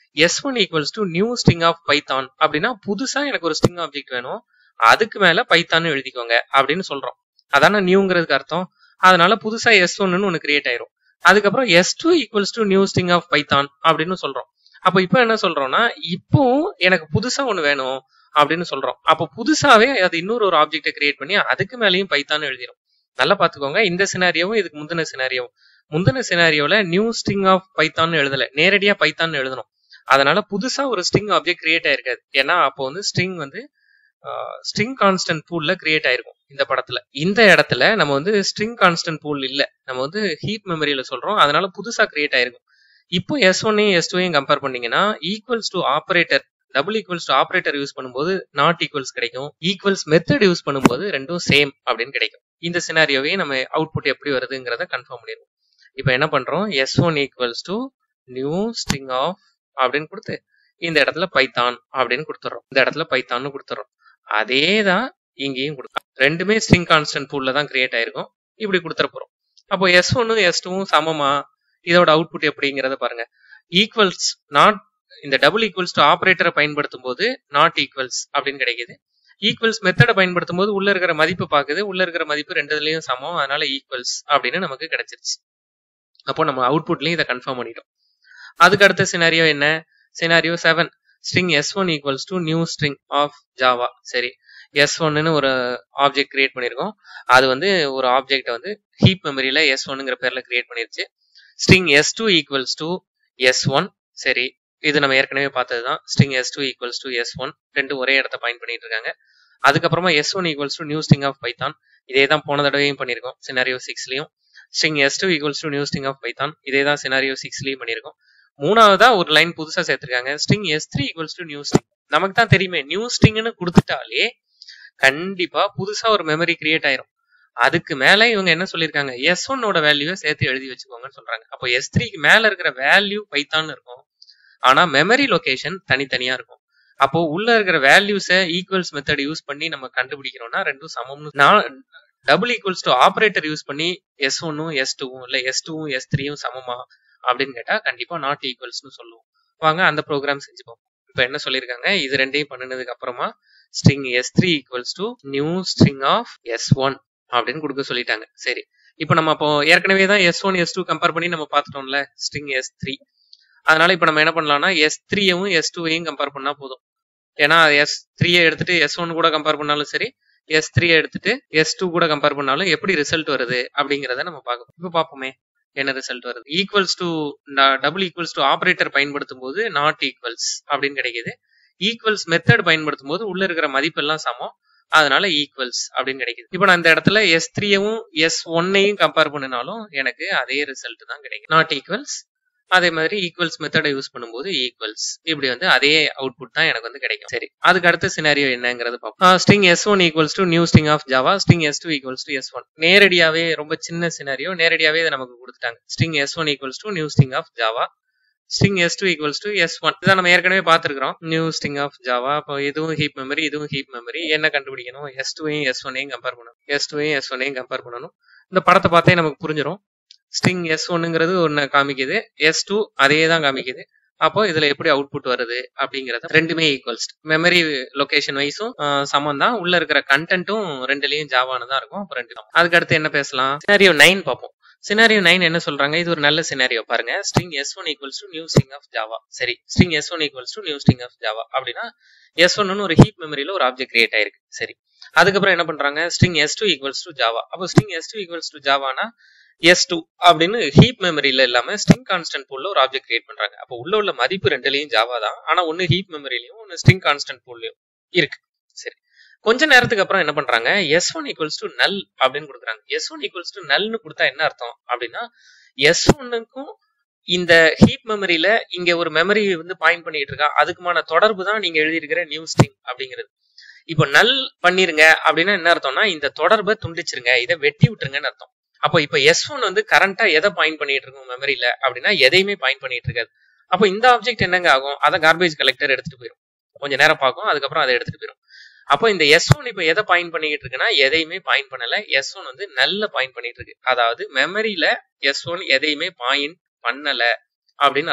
S one equals to new string of Python அப்படின்னா புதுசா எனக்கு ஒரு ஸ்ட்ரிங் ஆப்ஜெக்ட் வேணும் அதுக்கு மேல பைத்தான்னு எழுதிக்கோங்க அப்படின்னு சொல்றோம் அதான நியூங்கிறதுக்கு அர்த்தம் அதனால புதுசா எஸ் ஒன்னு ஒன்று கிரியேட் ஆயிரும் அதுக்கப்புறம் S two equals to new string of Python அப்படின்னு சொல்றோம் அப்போ இப்போ என்ன சொல்றோம்னா இப்போ எனக்கு புதுசா ஒன்று வேணும் அப்படின்னு சொல்றோம் அப்போ புதுசாவே அது இன்னொரு ஒரு ஆப்ஜெக்டை கிரியேட் பண்ணி அதுக்கு மேலேயும் பைத்தான் எழுதிரும் நல்லா பாத்துக்கோங்க இந்த சினாரியோவும் இதுக்கு முந்தின சினாரியோவும் முந்தின சினாரியோல நியூ ஸ்ட்ரிங் ஆஃப் பைத்தான் எழுதல நேரடியா பைத்தான் எழுதணும் அதனால புதுசா ஒரு ஸ்ட்ரிங் ஆப்ஜெக்ட் கிரியேட் ஆயிருக்காது ஏன்னா அப்போ வந்து ஸ்ட்ரிங் வந்து ஸ்ட்ரிங் கான்ஸ்டன்ட் பூல்ல கிரியேட் ஆயிருக்கும் இந்த படத்துல இந்த இடத்துல நம்ம வந்து ஸ்ட்ரிங் கான்ஸ்டன்ட் பூல் இல்ல நம்ம வந்து ஹீப் மெமரியில சொல்றோம் அதனால புதுசா கிரியேட் ஆயிருக்கும் இப்போ எஸ் ஒன்னையும் எஸ் டூவையும் கம்பேர் பண்ணீங்கன்னா equals to operator double equals to operator use பண்ணும்போது நாட் ஈக்குவல்ஸ் கிடைக்கும் ஈக்குவல்ஸ் மெத்தட் யூஸ் பண்ணும்போது ரெண்டும் சேம் அப்படின்னு கிடைக்கும் இந்த சினாரியோவே நம்ம அவுட்புட் எப்படி வருதுங்கிறத கன்ஃபார்ம் பண்ணிடுவோம் இப்போ என்ன பண்றோம் S one equals to new string of அப்படின்னு கொடுத்து இந்த இடத்துல பைத்தான் அப்படின்னு கொடுத்துறோம் இந்த இடத்துல பைத்தான்னு கொடுத்துறோம் அதே தான் இங்கேயும் கொடுக்கும் ரெண்டுமே ஸ்ட்ரிங் கான்ஸ்டன்ட் பூல்ல தான் கிரியேட் ஆயிருக்கும் இப்படி கொடுத்துற போறோம் அப்போ எஸ் ஒன்னும் எஸ் டூவும் சமமா இதோட அவுட்புட் எப்படிங்கிறத பாருங்க ஈக்குவல்ஸ் நாட் இந்த டபுள் ஈக்குவல்ஸ் டு ஆப்ரேட்டரை பயன்படுத்தும் போது நாட் ஈக்குவல்ஸ் அப்படின்னு கிடைக்குது ஈக்குவல்ஸ் மெத்தடை பயன்படுத்தும் போது உள்ள இருக்கிற மதிப்பு பார்க்குது உள்ள இருக்கிற மதிப்பு ரெண்டுலயும் சமம் அதனால ஈக்குவல்ஸ் அப்படின்னு நமக்கு கிடைச்சிருச்சு அப்போ நம்ம அவுட்புட்லயும் இதை கன்ஃபார்ம் பண்ணிட்டோம் அதுக்கு அடுத்த சினாரியோ என்ன scenario seven string S one equals to new string of Java சரி எஸ் ஒன்னு ஒரு ஆப்ஜெக்ட் கிரியேட் பண்ணியிருக்கோம் அது வந்து ஒரு ஆப்ஜெக்ட் வந்து ஹீப் மெமரியில எஸ் ஒன்னுங்கிற பேர்ல கிரியேட் பண்ணிருச்சு string S two equals to S one சரி இது நம்ம ஏற்கனவே பார்த்தது தான் string S two equals to S one ரெண்டு ஒரே இடத்த பயன் பண்ணிட்டு இருக்காங்க அதுக்கப்புறமா S one equals to new string of Python இதே தான் போன தடவையும் பண்ணியிருக்கோம் சினாரியோ சிக்ஸ்லயும் string S two equals to new string of Python இதே தான் சினாரியோ சிக்ஸ்லயும் பண்ணியிருக்கோம் மூணாவதா ஒரு லைன் புதுசா சேர்த்திருக்காங்க string S three equals to new string நமக்கு தான் தெரியுமே நியூ ஸ்ட்ரிங்னு கொடுத்துட்டாலே கண்டிப்பா புதுசா ஒரு மெமரி கிரியேட் ஆயிரும் அதுக்கு மேல இவங்க என்ன சொல்லியிருக்காங்க எஸ் ஒன்னோட வேல்யூவை சேர்த்து எழுதி வச்சுக்கோங்கன்னு சொல்றாங்க அப்போ எஸ் த்ரீக்கு மேல இருக்கிற வேல்யூ பைத்தான் இருக்கும் ஆனா மெமரி லொகேஷன் தனித்தனியா இருக்கும் அப்போ உள்ள இருக்கிற வேல்யூஸை ஈக்குவல்ஸ் மெத்தட் யூஸ் பண்ணி நம்ம கண்டுபிடிக்கிறோம்னா ரெண்டும் சமம்னு நான் double equals to operator use பண்ணி எஸ் ஒன்னும் எஸ் டூவும் இல்ல எஸ் டூவும் எஸ் த்ரீயும் சமமா அப்படின்னு கேட்டா கண்டிப்பா நாட் ஈக்குவல்ஸ்னு சொல்லுவோம் வாங்க அந்த ப்ரோக்ராம் செஞ்சுப்போம் இப்போ என்ன சொல்லியிருக்காங்க இது ரெண்டையும் பண்ணினதுக்கு அப்புறமா string S three equals to new string of S one அப்படின்னு கொடுக்க சொல்லிட்டாங்க சரி இப்போ நம்ம அப்போ ஏற்கனவே தான் S one S two compare பண்ணி நம்ம பார்த்துட்டோம்ல ஸ்ட்ரிங் எஸ் த்ரீ அதனால இப்போ நம்ம என்ன பண்ணலாம்னா எஸ் த்ரீயவும் எஸ் டூவையும் கம்பேர் பண்ணா போதும் ஏன்னா எஸ் த்ரீயை எடுத்துட்டு எஸ் ஒன் கூட கம்பேர் பண்ணாலும் சரி எஸ் த்ரீ எடுத்துட்டு எஸ் டூ கூட கம்பேர் பண்ணாலும் எப்படி ரிசல்ட் வருது அப்படிங்கிறத நம்ம பார்க்கணும் இப்போ பார்ப்போமே என்ன ரிசல்ட் வருது equals to double equals to operator பயன்படுத்தும் போது நாட் ஈக்குவல்ஸ் அப்படின்னு கிடைக்குது ஈக்குவல்ஸ் மெத்தட் பயன்படுத்தும் போது உள்ள இருக்கிற மதிப்பு எல்லாம் சமம் அதனால ஈக்குவல்ஸ் அப்படின்னு கிடைக்குது இப்போ நான் இந்த இடத்துல எஸ் த்ரீயவும் எஸ் ஒன்னையும் கம்பேர் பண்ணினாலும் எனக்கு அதே ரிசல்ட் தான் கிடைக்கும் நாட் ஈக்குவல்ஸ் அதே மாதிரி ஈக்குவல்ஸ் மெத்தடை யூஸ் பண்ணும்போது ஈக்குவல்ஸ் இப்படி வந்து அதே அவுட்புட் தான் எனக்கு வந்து கிடைக்கும் சரி அதுக்கு அடுத்த சினாரியோ என்னங்கிறது பார்ப்போம் string S one equals to new string of Java string S two equals to S one நேரடியாவே ரொம்ப சின்ன சினாரியோ நேரடியாவே இதை நமக்கு கொடுத்துட்டாங்க string S one equals to new string of Java string S two equals to S one இதான் நம்ம ஏற்கனவே பார்த்துருக்கிறோம் நியூ ஸ்ட்ரிங் ஆஃப் ஜாவா இப்போ இதுவும் ஹீப் மெமரி இதுவும் ஹீப் மெமரி என்ன கண்டுபிடிக்கணும் எஸ் டூவையும் எஸ் ஒன்னையும் கம்பேர் பண்ணணும் எஸ் டூவையும் எஸ் ஒன்னையும் கம்பேர் பண்ணணும் இந்த படத்தை பார்த்தே நமக்கு புரிஞ்சிடும் ஸ்ட்ரிங் எஸ் ஒன்னுங்கிறது ஒன்று காமிக்குது எஸ் டூ அதே தான் காமிக்குது அப்போ இதுல எப்படி அவுட்புட் வருது அப்படிங்கறது ரெண்டுமே ஈக்குவல்ஸ் மெமரி லொகேஷன் வைஸும் சமம் தான் உள்ள இருக்கிற கண்டென்ட்டும் ரெண்டுலயும் ஜாவானு தான் இருக்கும் அப்போ ரெண்டு அதுக்கு அடுத்து என்ன பேசலாம் சினாரியோ நைன் பார்ப்போம் சினாரியோ நைன் என்ன சொல்றாங்க இது ஒரு நல்ல சினாரியோ பாருங்க string S one equals to new string of Java சரி string S one equals to new string of Java அப்படின்னா எஸ் ஒன்னு ஒரு ஹீப் மெமரியில ஒரு ஆப்ஜெக்ட் கிரியேட் ஆயிருக்கு சரி அதுக்கப்புறம் என்ன பண்றாங்க string S two equals to Java அப்போ string S two equals to ஜாவானா எஸ் டூ அப்படின்னு ஹீப் மெமரியில இல்லாம ஸ்ட்ரிங் கான்ஸ்டன்ட் பூல்ல ஒரு ஆப்ஜெக்ட் கிரியேட் பண்றாங்க அப்போ உள்ள உள்ள மதிப்பு ரெண்டுலயும் ஜாவா தான் ஆனா ஒன்னு ஹீப் மெமரிலையும் ஒன்னு ஸ்ட்ரிங் கான்ஸ்டன்ட் பூல்லயும் இருக்கு சரி கொஞ்ச நேரத்துக்கு அப்புறம் என்ன பண்றாங்க S one equals to null அப்படின்னு கொடுக்குறாங்க எஸ் ஒன் ஈக்குவல்ஸ் டு நல்னு கொடுத்தா என்ன அர்த்தம் அப்படின்னா எஸ் ஒன்னுக்கும் இந்த ஹீப் மெமரியில இங்க ஒரு மெமரி வந்து பாயிண்ட் பண்ணிட்டு இருக்கா அதுக்குமான தொடர்பு தான் நீங்க எழுதியிருக்கிற நியூ ஸ்ட்ரிங் அப்படிங்கிறது இப்போ நல் பண்ணிருங்க அப்படின்னா என்ன அர்த்தம்னா இந்த தொடர்பை துண்டிச்சிருங்க இதை வெட்டி விட்டுருங்கன்னு அர்த்தம் அப்போ இப்போ எஸ் ஒன் வந்து கரண்டா எதை பாயிண்ட் பண்ணிட்டு இருக்கும் மெமரியில அப்படின்னா எதையுமே பாயிண்ட் பண்ணிட்டு இருக்காது அப்போ இந்த ஆப்ஜெக்ட் என்னங்க ஆகும் அதை கார்பேஜ் கலெக்டர் எடுத்துட்டு போயிடும் கொஞ்ச நேரம் பார்க்கும் அதுக்கப்புறம் அதை எடுத்துட்டு போயிடும் அப்போ இந்த எஸ் ஒன் இப்போ எதை பாயிண்ட் பண்ணிட்டு இருக்குன்னா எதையுமே பாயிண்ட் பண்ணல எஸ் ஒன் வந்து நல்ல பாயிண்ட் பண்ணிட்டு இருக்கு அதாவது மெமரியில எஸ் ஒன் எதையுமே பாயிண்ட் பண்ணல அப்படின்னு அர்த்தம்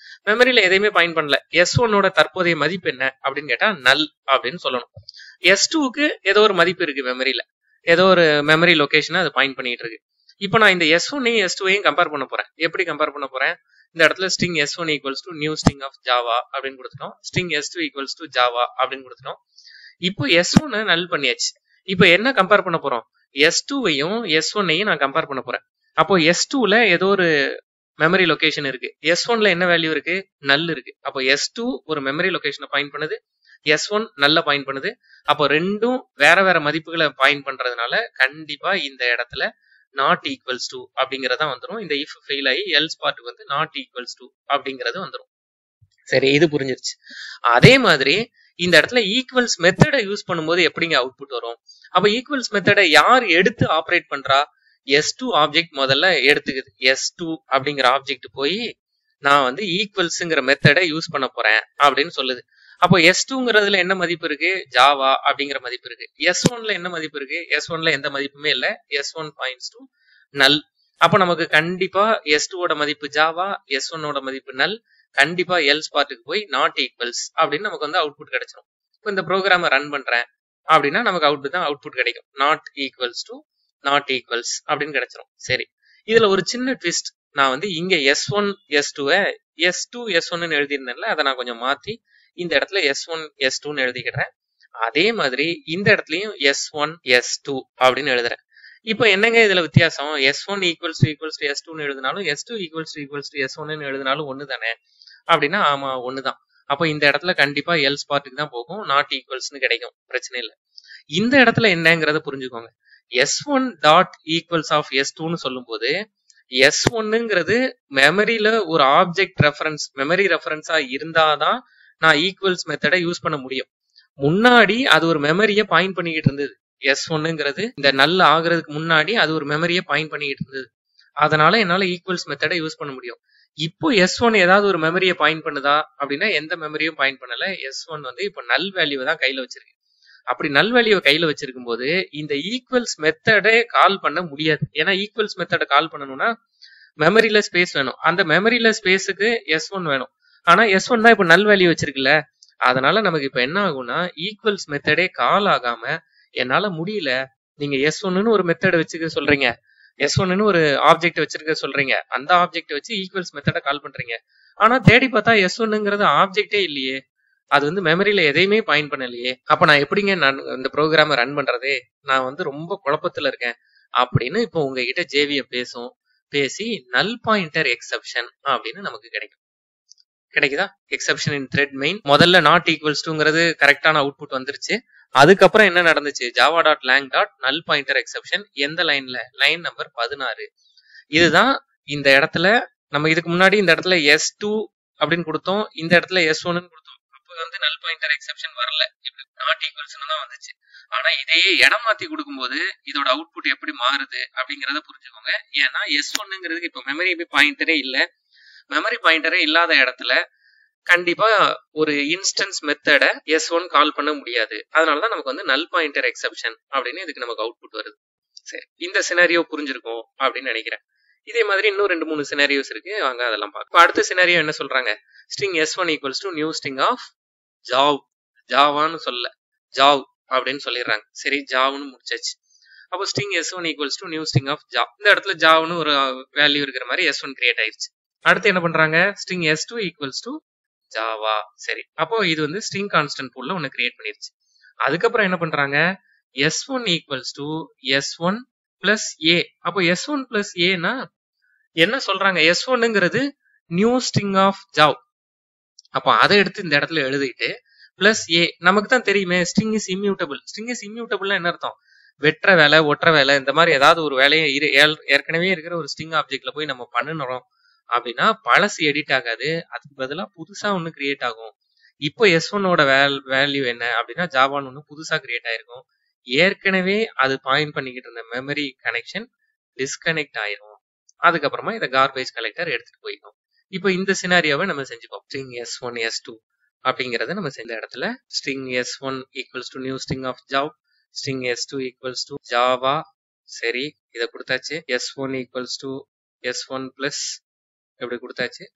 மெமரியில எதையுமே பாயிண்ட் பண்ணல எஸ் ஒன்னோட தற்போதைய மதிப்பு என்ன அப்படின்னு கேட்டா நல் அப்படின்னு சொல்லணும் எஸ் டூக்கு ஏதோ ஒரு மதிப்பு இருக்கு மெமரியில ஏதோ ஒரு மெமரி லொகேஷனை அது பாயிண்ட் பண்ணிட்டு இருக்கு இப்போ நான் இந்த எஸ் ஒன்னையும் எஸ் டூவையும் கம்பேர் பண்ண போறேன் எப்படி கம்பேர் பண்ண போறேன் இந்த இடத்துல string S one equals to new string of Java அப்படின்னு கொடுத்துட்டோம் string S two equals to Java அப்படின்னு கொடுத்துட்டோம் இப்போ எஸ் ஒன்னு நல் பண்ணியாச்சு இப்போ என்ன கம்பேர் பண்ண போறோம் எஸ் டூவையும் எஸ் ஒன்னையும் நான் கம்பேர் பண்ண போறேன் அப்போ எஸ் டூல ஏதோ ஒரு மெமரி லொகேஷன் இருக்கு எஸ் ஒன்ல என்ன வேல்யூ இருக்கு நல் இருக்கு அப்போ எஸ் டூ ஒரு மெமரி லொகேஷனை பாயிண்ட் பண்ணுது எஸ் ஒன் நல்ல பாயிண்ட் பண்ணுது அப்போ ரெண்டும் வேற வேற மதிப்புகளை பாயிண்ட் பண்றதுனால கண்டிப்பா இந்த இடத்துல நாட் ஈக்குவல்ஸ் டு அப்படிங்கறத வந்துடும் இந்த இஃப் ஃபெயில் ஆகி எல்ஸ் பார்ட் வந்து நாட் ஈக்குவல்ஸ் டு அப்படிங்கறது வந்துடும் சரி இது புரிஞ்சிருச்சு அதே மாதிரி இந்த இடத்துல ஈக்குவல்ஸ் மெத்தடை யூஸ் பண்ணும்போது எப்படிங்க அவுட்புட் வரும் அப்ப ஈக்குவல்ஸ் மெத்தடை யார் எடுத்து ஆப்ரேட் பண்றா எஸ் டூ ஆப்ஜெக்ட் முதல்ல எடுத்துக்குது எஸ் டூ அப்படிங்கிற ஆப்ஜெக்ட் போய் நான் வந்து ஈக்குவல்ஸுங்கிற மெத்தடை யூஸ் பண்ண போறேன் அப்படின்னு சொல்லுது அப்போ எஸ் டூங்கிறதுல என்ன மதிப்பு இருக்கு ஜாவா அப்படிங்கிற மதிப்பு இருக்கு எஸ் ஒன்ல என்ன மதிப்பு இருக்கு எஸ் ஒன்ல எந்த மதிப்புமே இல்ல எஸ் ஒன் பாயிண்ட்ஸ் டூ நல் அப்போ நமக்கு கண்டிப்பா எஸ் டூவோட மதிப்பு ஜாவா எஸ் ஒன்னோட மதிப்பு நல் கண்டிப்பா எல்ஸ் பார்ட்டுக்கு போய் நாட் ஈக்குவல்ஸ் அப்படின்னு நமக்கு வந்து அவுட்புட் கிடைச்சிடும் இப்போ இந்த ப்ரோக்ராமை ரன் பண்றேன் அப்படின்னா நமக்கு அவுட் தான் அவுட்புட் கிடைக்கும் not equals to not equals அப்படின்னு கிடைச்சிரும் சரி இதுல ஒரு சின்ன ட்விஸ்ட் நான் வந்து இங்க எஸ் ஒன் எஸ் டூவை எஸ் டூ எஸ் ஒன்னு எழுதியிருந்தேன்ல அதை நான் கொஞ்சம் மாத்தி இந்த இடத்துல எஸ் ஒன் எஸ் டூன்னு எழுதிக்கிறேன் அதே மாதிரி இந்த இடத்துலயும் எஸ் ஒன் எஸ் டூ அப்படின்னு எழுதுறேன் இப்போ என்னங்க இதுல வித்தியாசம் S one equals to equals to S டூன்னு எழுதினாலும் S two equals to equals to S ஒன்னு எழுதினாலும் ஒன்னு தானே அப்படின்னா ஆமா ஒண்ணுதான் அப்போ இந்த இடத்துல கண்டிப்பா எல்ஸ் பார்ட்டுக்கு தான் போகும் நாட் ஈக்குவல்ஸ்னு கிடைக்கும் பிரச்சனை இல்லை இந்த இடத்துல என்னங்கிறத புரிஞ்சுக்கோங்க S one dot equals of S டூன்னு சொல்லும் போது எஸ் ஒன்னுங்கிறது மெமரியில ஒரு ஆப்ஜெக்ட் ரெஃபரன்ஸ் மெமரி ரெஃபரன்ஸா இருந்தாதான் நான் ஈக்குவல்ஸ் மெத்தடை யூஸ் பண்ண முடியும் முன்னாடி அது ஒரு மெமரியை பாயிண்ட் பண்ணிக்கிட்டு இருந்தது எஸ் ஒன்னுங்கிறது இந்த நல்ல ஆகுறதுக்கு முன்னாடி அது ஒரு மெமரியை பாயிண்ட் பண்ணிக்கிட்டு இருந்தது அதனால என்னால ஈக்குவல்ஸ் மெத்தடை யூஸ் பண்ண முடியும் இப்போ எஸ் ஒன் ஏதாவது ஒரு மெமரியை பாயிண்ட் பண்ணுதா அப்படின்னா எந்த மெமரியும் பாயிண்ட் பண்ணல எஸ் ஒன் வந்து இப்போ நல் வேல்யூவை தான் கையில வச்சிருக்கு அப்படி நல் வேல்யூவை கையில வச்சிருக்கும் போது இந்த ஈக்குவல்ஸ் மெத்தடை கால் பண்ண முடியாது ஏன்னா ஈக்குவல்ஸ் மெத்தடை கால் பண்ணணும்னா மெமரியில ஸ்பேஸ் வேணும் அந்த மெமரியில ஸ்பேஸுக்கு எஸ் ஒன் வேணும் ஆனா எஸ் ஒன் தான் இப்போ நல் வேல்யூ வச்சிருக்குல்ல அதனால நமக்கு இப்போ என்ன ஆகும்னா ஈக்குவல்ஸ் மெத்தடே கால் ஆகாம என்னால முடியல நீங்க எஸ் ஒன்னு ஒரு மெத்தட் வச்சுக்க சொல்றீங்க எஸ் ஒன்னு ஒரு ஆப்ஜெக்ட் வச்சிருக்க சொல்றீங்க அந்த ஆப்ஜெக்ட் வச்சு ஈக்குவல்ஸ் மெத்தடை கால் பண்றீங்க ஆனா தேடி பார்த்தா எஸ் ஒன்னுங்கிறது ஆப்ஜெக்டே இல்லையே அது வந்து மெமரியில எதையுமே பாயிண்ட் பண்ணலையே அப்ப நான் எப்படிங்க நான் இந்த ப்ரோக்ராம ரன் பண்றதே நான் வந்து ரொம்ப குழப்பத்துல இருக்கேன் அப்படின்னு இப்போ உங்ககிட்ட ஜேவிய பேசும் பேசி நல் பாயிண்டர் எக்ஸப்ஷன் அப்படின்னு நமக்கு கிடைக்கும் கிடைக்குதா எக்ஸப்ஷன் இன் த்ரெட் மெயின் முதல்ல நாட் ஈக்குவல்ஸ் டூங்கிறது கரெக்டான அவுட்புட் வந்துருச்சு அதுக்கப்புறம் என்ன நடந்துச்சு Java dot lang dot null pointer exception எந்த லைன்ல லைன் நம்பர் பதினாறு இதுதான் இந்த இடத்துல நம்ம இதுக்கு முன்னாடி இந்த இடத்துல எஸ் டூ அப்படின்னு கொடுத்தோம் இந்த இடத்துல எஸ் ஒன்னு கொடுத்தோம் அப்போ வந்து நல் பாயிண்டர் எக்ஸப்ஷன் வரல நாட் ஈக்குவல்ஸ்னு தான் வந்துச்சு ஆனா இதையே இடம் மாத்தி கொடுக்கும்போது இதோட அவுட்புட் எப்படி மாறுது அப்படிங்கறத புரிஞ்சுக்கோங்க ஏன்னா எஸ் ஒன்னுங்கிறதுக்கு இப்போ மெமரி பாயிண்டரே இல்ல மெமரி பாயிண்டரே இல்லாத இடத்துல கண்டிப்பா ஒரு இன்ஸ்டன்ஸ் மெத்தடை எஸ் ஒன் கால் பண்ண முடியாது அதனாலதான் நமக்கு வந்து நல் பாயிண்டர் எக்ஸப்ஷன் அப்படின்னு இதுக்கு நமக்கு அவுட்புட் வருது சரி இந்த சினாரியோ புரிஞ்சிருக்கும் அப்படின்னு நினைக்கிறேன் இதே மாதிரி இன்னும் ரெண்டு மூணு சினாரியோஸ் இருக்கு வாங்க அதெல்லாம் பார்க்க அடுத்த சினாரியோ என்ன சொல்றாங்க string S one equals to new string of Jav ஜாவான்னு சொல்ல ஜாவ் அப்படின்னு சொல்லிடுறாங்க சரி ஜாவ்னு முடிச்சாச்சு அப்போ string S one equals to new string of Jav இந்த இடத்துல ஜாவ்னு ஒரு வேல்யூ இருக்கிற மாதிரி எஸ் ஒன் கிரியேட் ஆயிருச்சு அடுத்து என்ன பண்றாங்க string S two equals to Java சரி அப்போ இது வந்து ஸ்ட்ரிங் கான்ஸ்டன்ட் பூல்ல ஒன்னு கிரியேட் பண்ணிருச்சு அதுக்கப்புறம் என்ன பண்றாங்க S one equals to S one plus A அப்போ எஸ் ஒன் பிளஸ் ஏனா என்ன சொல்றாங்க எஸ் ஒன்னுங்கிறது நியூ ஸ்ட்ரிங் ஆஃப் ஜாவ் அப்போ அதை எடுத்து இந்த இடத்துல எழுதிட்டு பிளஸ் ஏ நமக்கு தான் தெரியுமே string is immutable string is இம்யூட்டபிள்னா என்ன அர்த்தம் வெற்ற வேலை ஒற்ற வேலை இந்த மாதிரி ஏதாவது ஒரு வேலையை இரு ஏற்கனவே இருக்கிற ஒரு ஸ்ட்ரிங் ஆப்ஜெக்ட்ல போய் நம்ம பண்ணணும் அப்படின்னா பழசு எடிட் ஆகாது அதுக்கு பதிலாக புதுசா ஒன்று கிரியேட் ஆகும் இப்போ எஸ் ஒன்னோட வேல் வேல்யூ என்ன அப்படின்னா ஜாவான் ஒன்று புதுசா கிரியேட் ஆயிருக்கும் ஏற்கனவே அது பாயிண்ட் பண்ணிக்கிட்டு இருந்த மெமரி கனெக்ஷன் டிஸ்கனெக்ட் ஆயிரும் அதுக்கப்புறமா இதை கார்பேஜ் கலெக்டர் எடுத்துட்டு போயிடும் இப்போ இந்த சினாரியாவை நம்ம செஞ்சுப்போம் string S one S two அப்படிங்கறத நம்ம செஞ்ச இடத்துல string S one equals to new string of Jav string S two equals to Java சரி இதை கொடுத்தாச்சு S one equals to S one plus இப்படி கொடுத்தாச்சு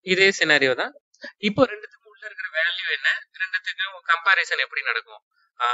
இதே சினாரியோ தான் இப்போ ரெண்டுத்துக்கும் உள்ள இருக்கிற வேல்யூ என்ன ரெண்டுத்துக்கும் கம்பாரிசன் எப்படி நடக்கும்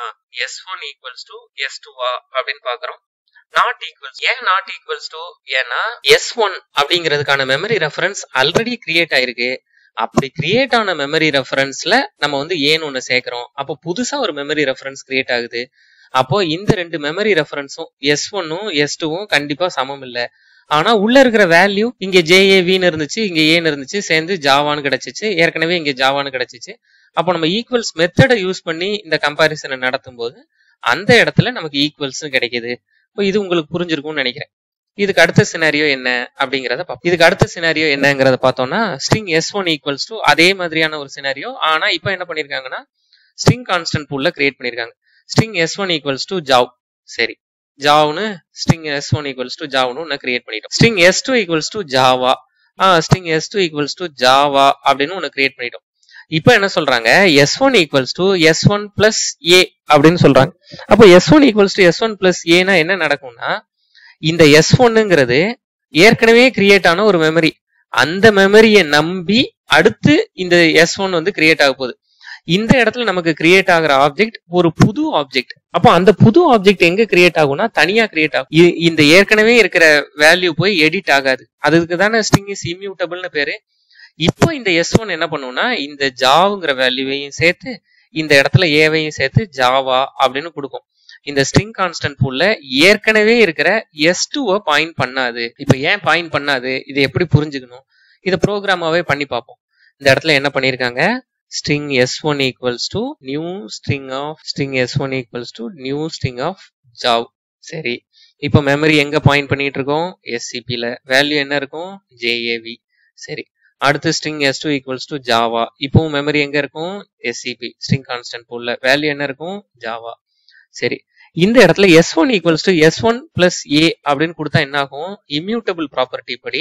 S one equals to S டூவா அப்படின்னு பாக்குறோம் நாட் ஈக்குவல்ஸ் ஏன் நாட் ஈக்குவல்ஸ் டு ஏன்னா எஸ் ஒன் அப்படிங்கிறதுக்கான மெமரி ரெஃபரன்ஸ் ஆல்ரெடி கிரியேட் ஆயிருக்கு அப்படி கிரியேட் ஆன மெமரி ரெஃபரன்ஸ்ல நம்ம வந்து ஏன்னு ஒண்ணு சேர்க்கிறோம் அப்போ புதுசா ஒரு மெமரி ரெஃபரன்ஸ் கிரியேட் ஆகுது அப்போ இந்த ரெண்டு மெமரி ரெஃபரன்ஸும் எஸ் ஒன்னும் எஸ் டூவும் கண்டிப்பா சமம் இல்ல ஆனா உள்ள இருக்கிற வேல்யூ இங்க ஜேஏவின்னு இருந்துச்சு இங்க ஏன்னு இருந்துச்சு சேர்ந்து ஜாவான்னு கிடைச்சிச்சு ஏற்கனவே இங்க ஜாவான்னு கிடைச்சிச்சு அப்போ நம்ம ஈக்குவல்ஸ் மெத்தடை யூஸ் பண்ணி இந்த கம்பாரிசனை நடத்தும் போது அந்த இடத்துல நமக்கு ஈக்குவல்ஸ் கிடைக்குது இப்போ இது உங்களுக்கு புரிஞ்சிருக்கும்னு நினைக்கிறேன் இதுக்கு அடுத்த சினாரியோ என்ன அப்படிங்கறத பார்ப்போம் இதுக்கு அடுத்த சினாரியோ என்னங்கிறத பார்த்தோம்னா string S one equals to அதே மாதிரியான ஒரு சினாரியோ ஆனா இப்போ என்ன பண்ணிருக்காங்கன்னா ஸ்ட்ரிங் கான்ஸ்டன்ட் பூல்ல கிரியேட் பண்ணிருக்காங்க string S one equals to Jav சரி ஜாவ்னு string S one equals to ஜாவ்னு ஒன்று கிரியேட் பண்ணிட்டோம் string S two equals to Java ஆ string S two equals to Java அப்படின்னு ஒன்று கிரியேட் பண்ணிட்டோம் இப்போ என்ன சொல்றாங்க S one equals to S one plus A அப்படின்னு சொல்றாங்க அப்போ S one equals to S one plus ஏனா என்ன நடக்கும்னா இந்த எஸ் ஒன்னுங்கிறது ஏற்கனவே கிரியேட் ஆன ஒரு மெமரி அந்த மெமரியை நம்பி அடுத்து இந்த எஸ் ஒன் வந்து கிரியேட் ஆக போகுது இந்த இடத்துல நமக்கு கிரியேட் ஆகிற ஆப்ஜெக்ட் ஒரு புது ஆப்ஜெக்ட் அப்போ அந்த புது ஆப்ஜெக்ட் எங்க கிரியேட் ஆகும்னா தனியா கிரியேட் ஆகும் இ- இந்த ஏற்கனவே இருக்கிற வேல்யூ போய் எடிட் ஆகாது அதுக்கு தானே ஸ்ட்ரிங் இஸ் இம்யூட்டபிள்னு பேரு இப்போ இந்த எஸ் ஒன் என்ன பண்ணும்னா இந்த ஜாவுங்கிற வேல்யூவையும் சேர்த்து இந்த இடத்துல ஏவையும் சேர்த்து ஜாவா அப்படின்னு கொடுக்கும் இந்த ஸ்ட்ரிங் கான்ஸ்டன்ட் பூல்ல ஏற்கனவே இருக்கிற எஸ் டூவை பாயிண்ட் பண்ணாது இப்போ ஏன் பாயிண்ட் பண்ணாது இதை எப்படி புரிஞ்சுக்கணும் இதை ப்ரோக்ராமாவே பண்ணி பார்ப்போம் இந்த இடத்துல என்ன பண்ணியிருக்காங்க string S one equals to new string of string S one equals to new string of Jav சரி இப்போ மெமரி எங்க பாயிண்ட் பண்ணிட்டு இருக்கோம் எஸ்சிபில வேல்யூ என்ன இருக்கும் ஜேஏவி சரி அடுத்து string S two equals to Java இப்போவும் மெமரி எங்க இருக்கும் எஸ்சிபி ஸ்ட்ரிங் கான்ஸ்டன்ட் பூல்ல வேல்யூ என்ன இருக்கும் ஜாவா சரி இந்த இடத்துல S one equals to S one plus A அப்படின்னு கொடுத்தா என்ன ஆகும் இம்யூட்டபிள் ப்ராப்பர்ட்டி படி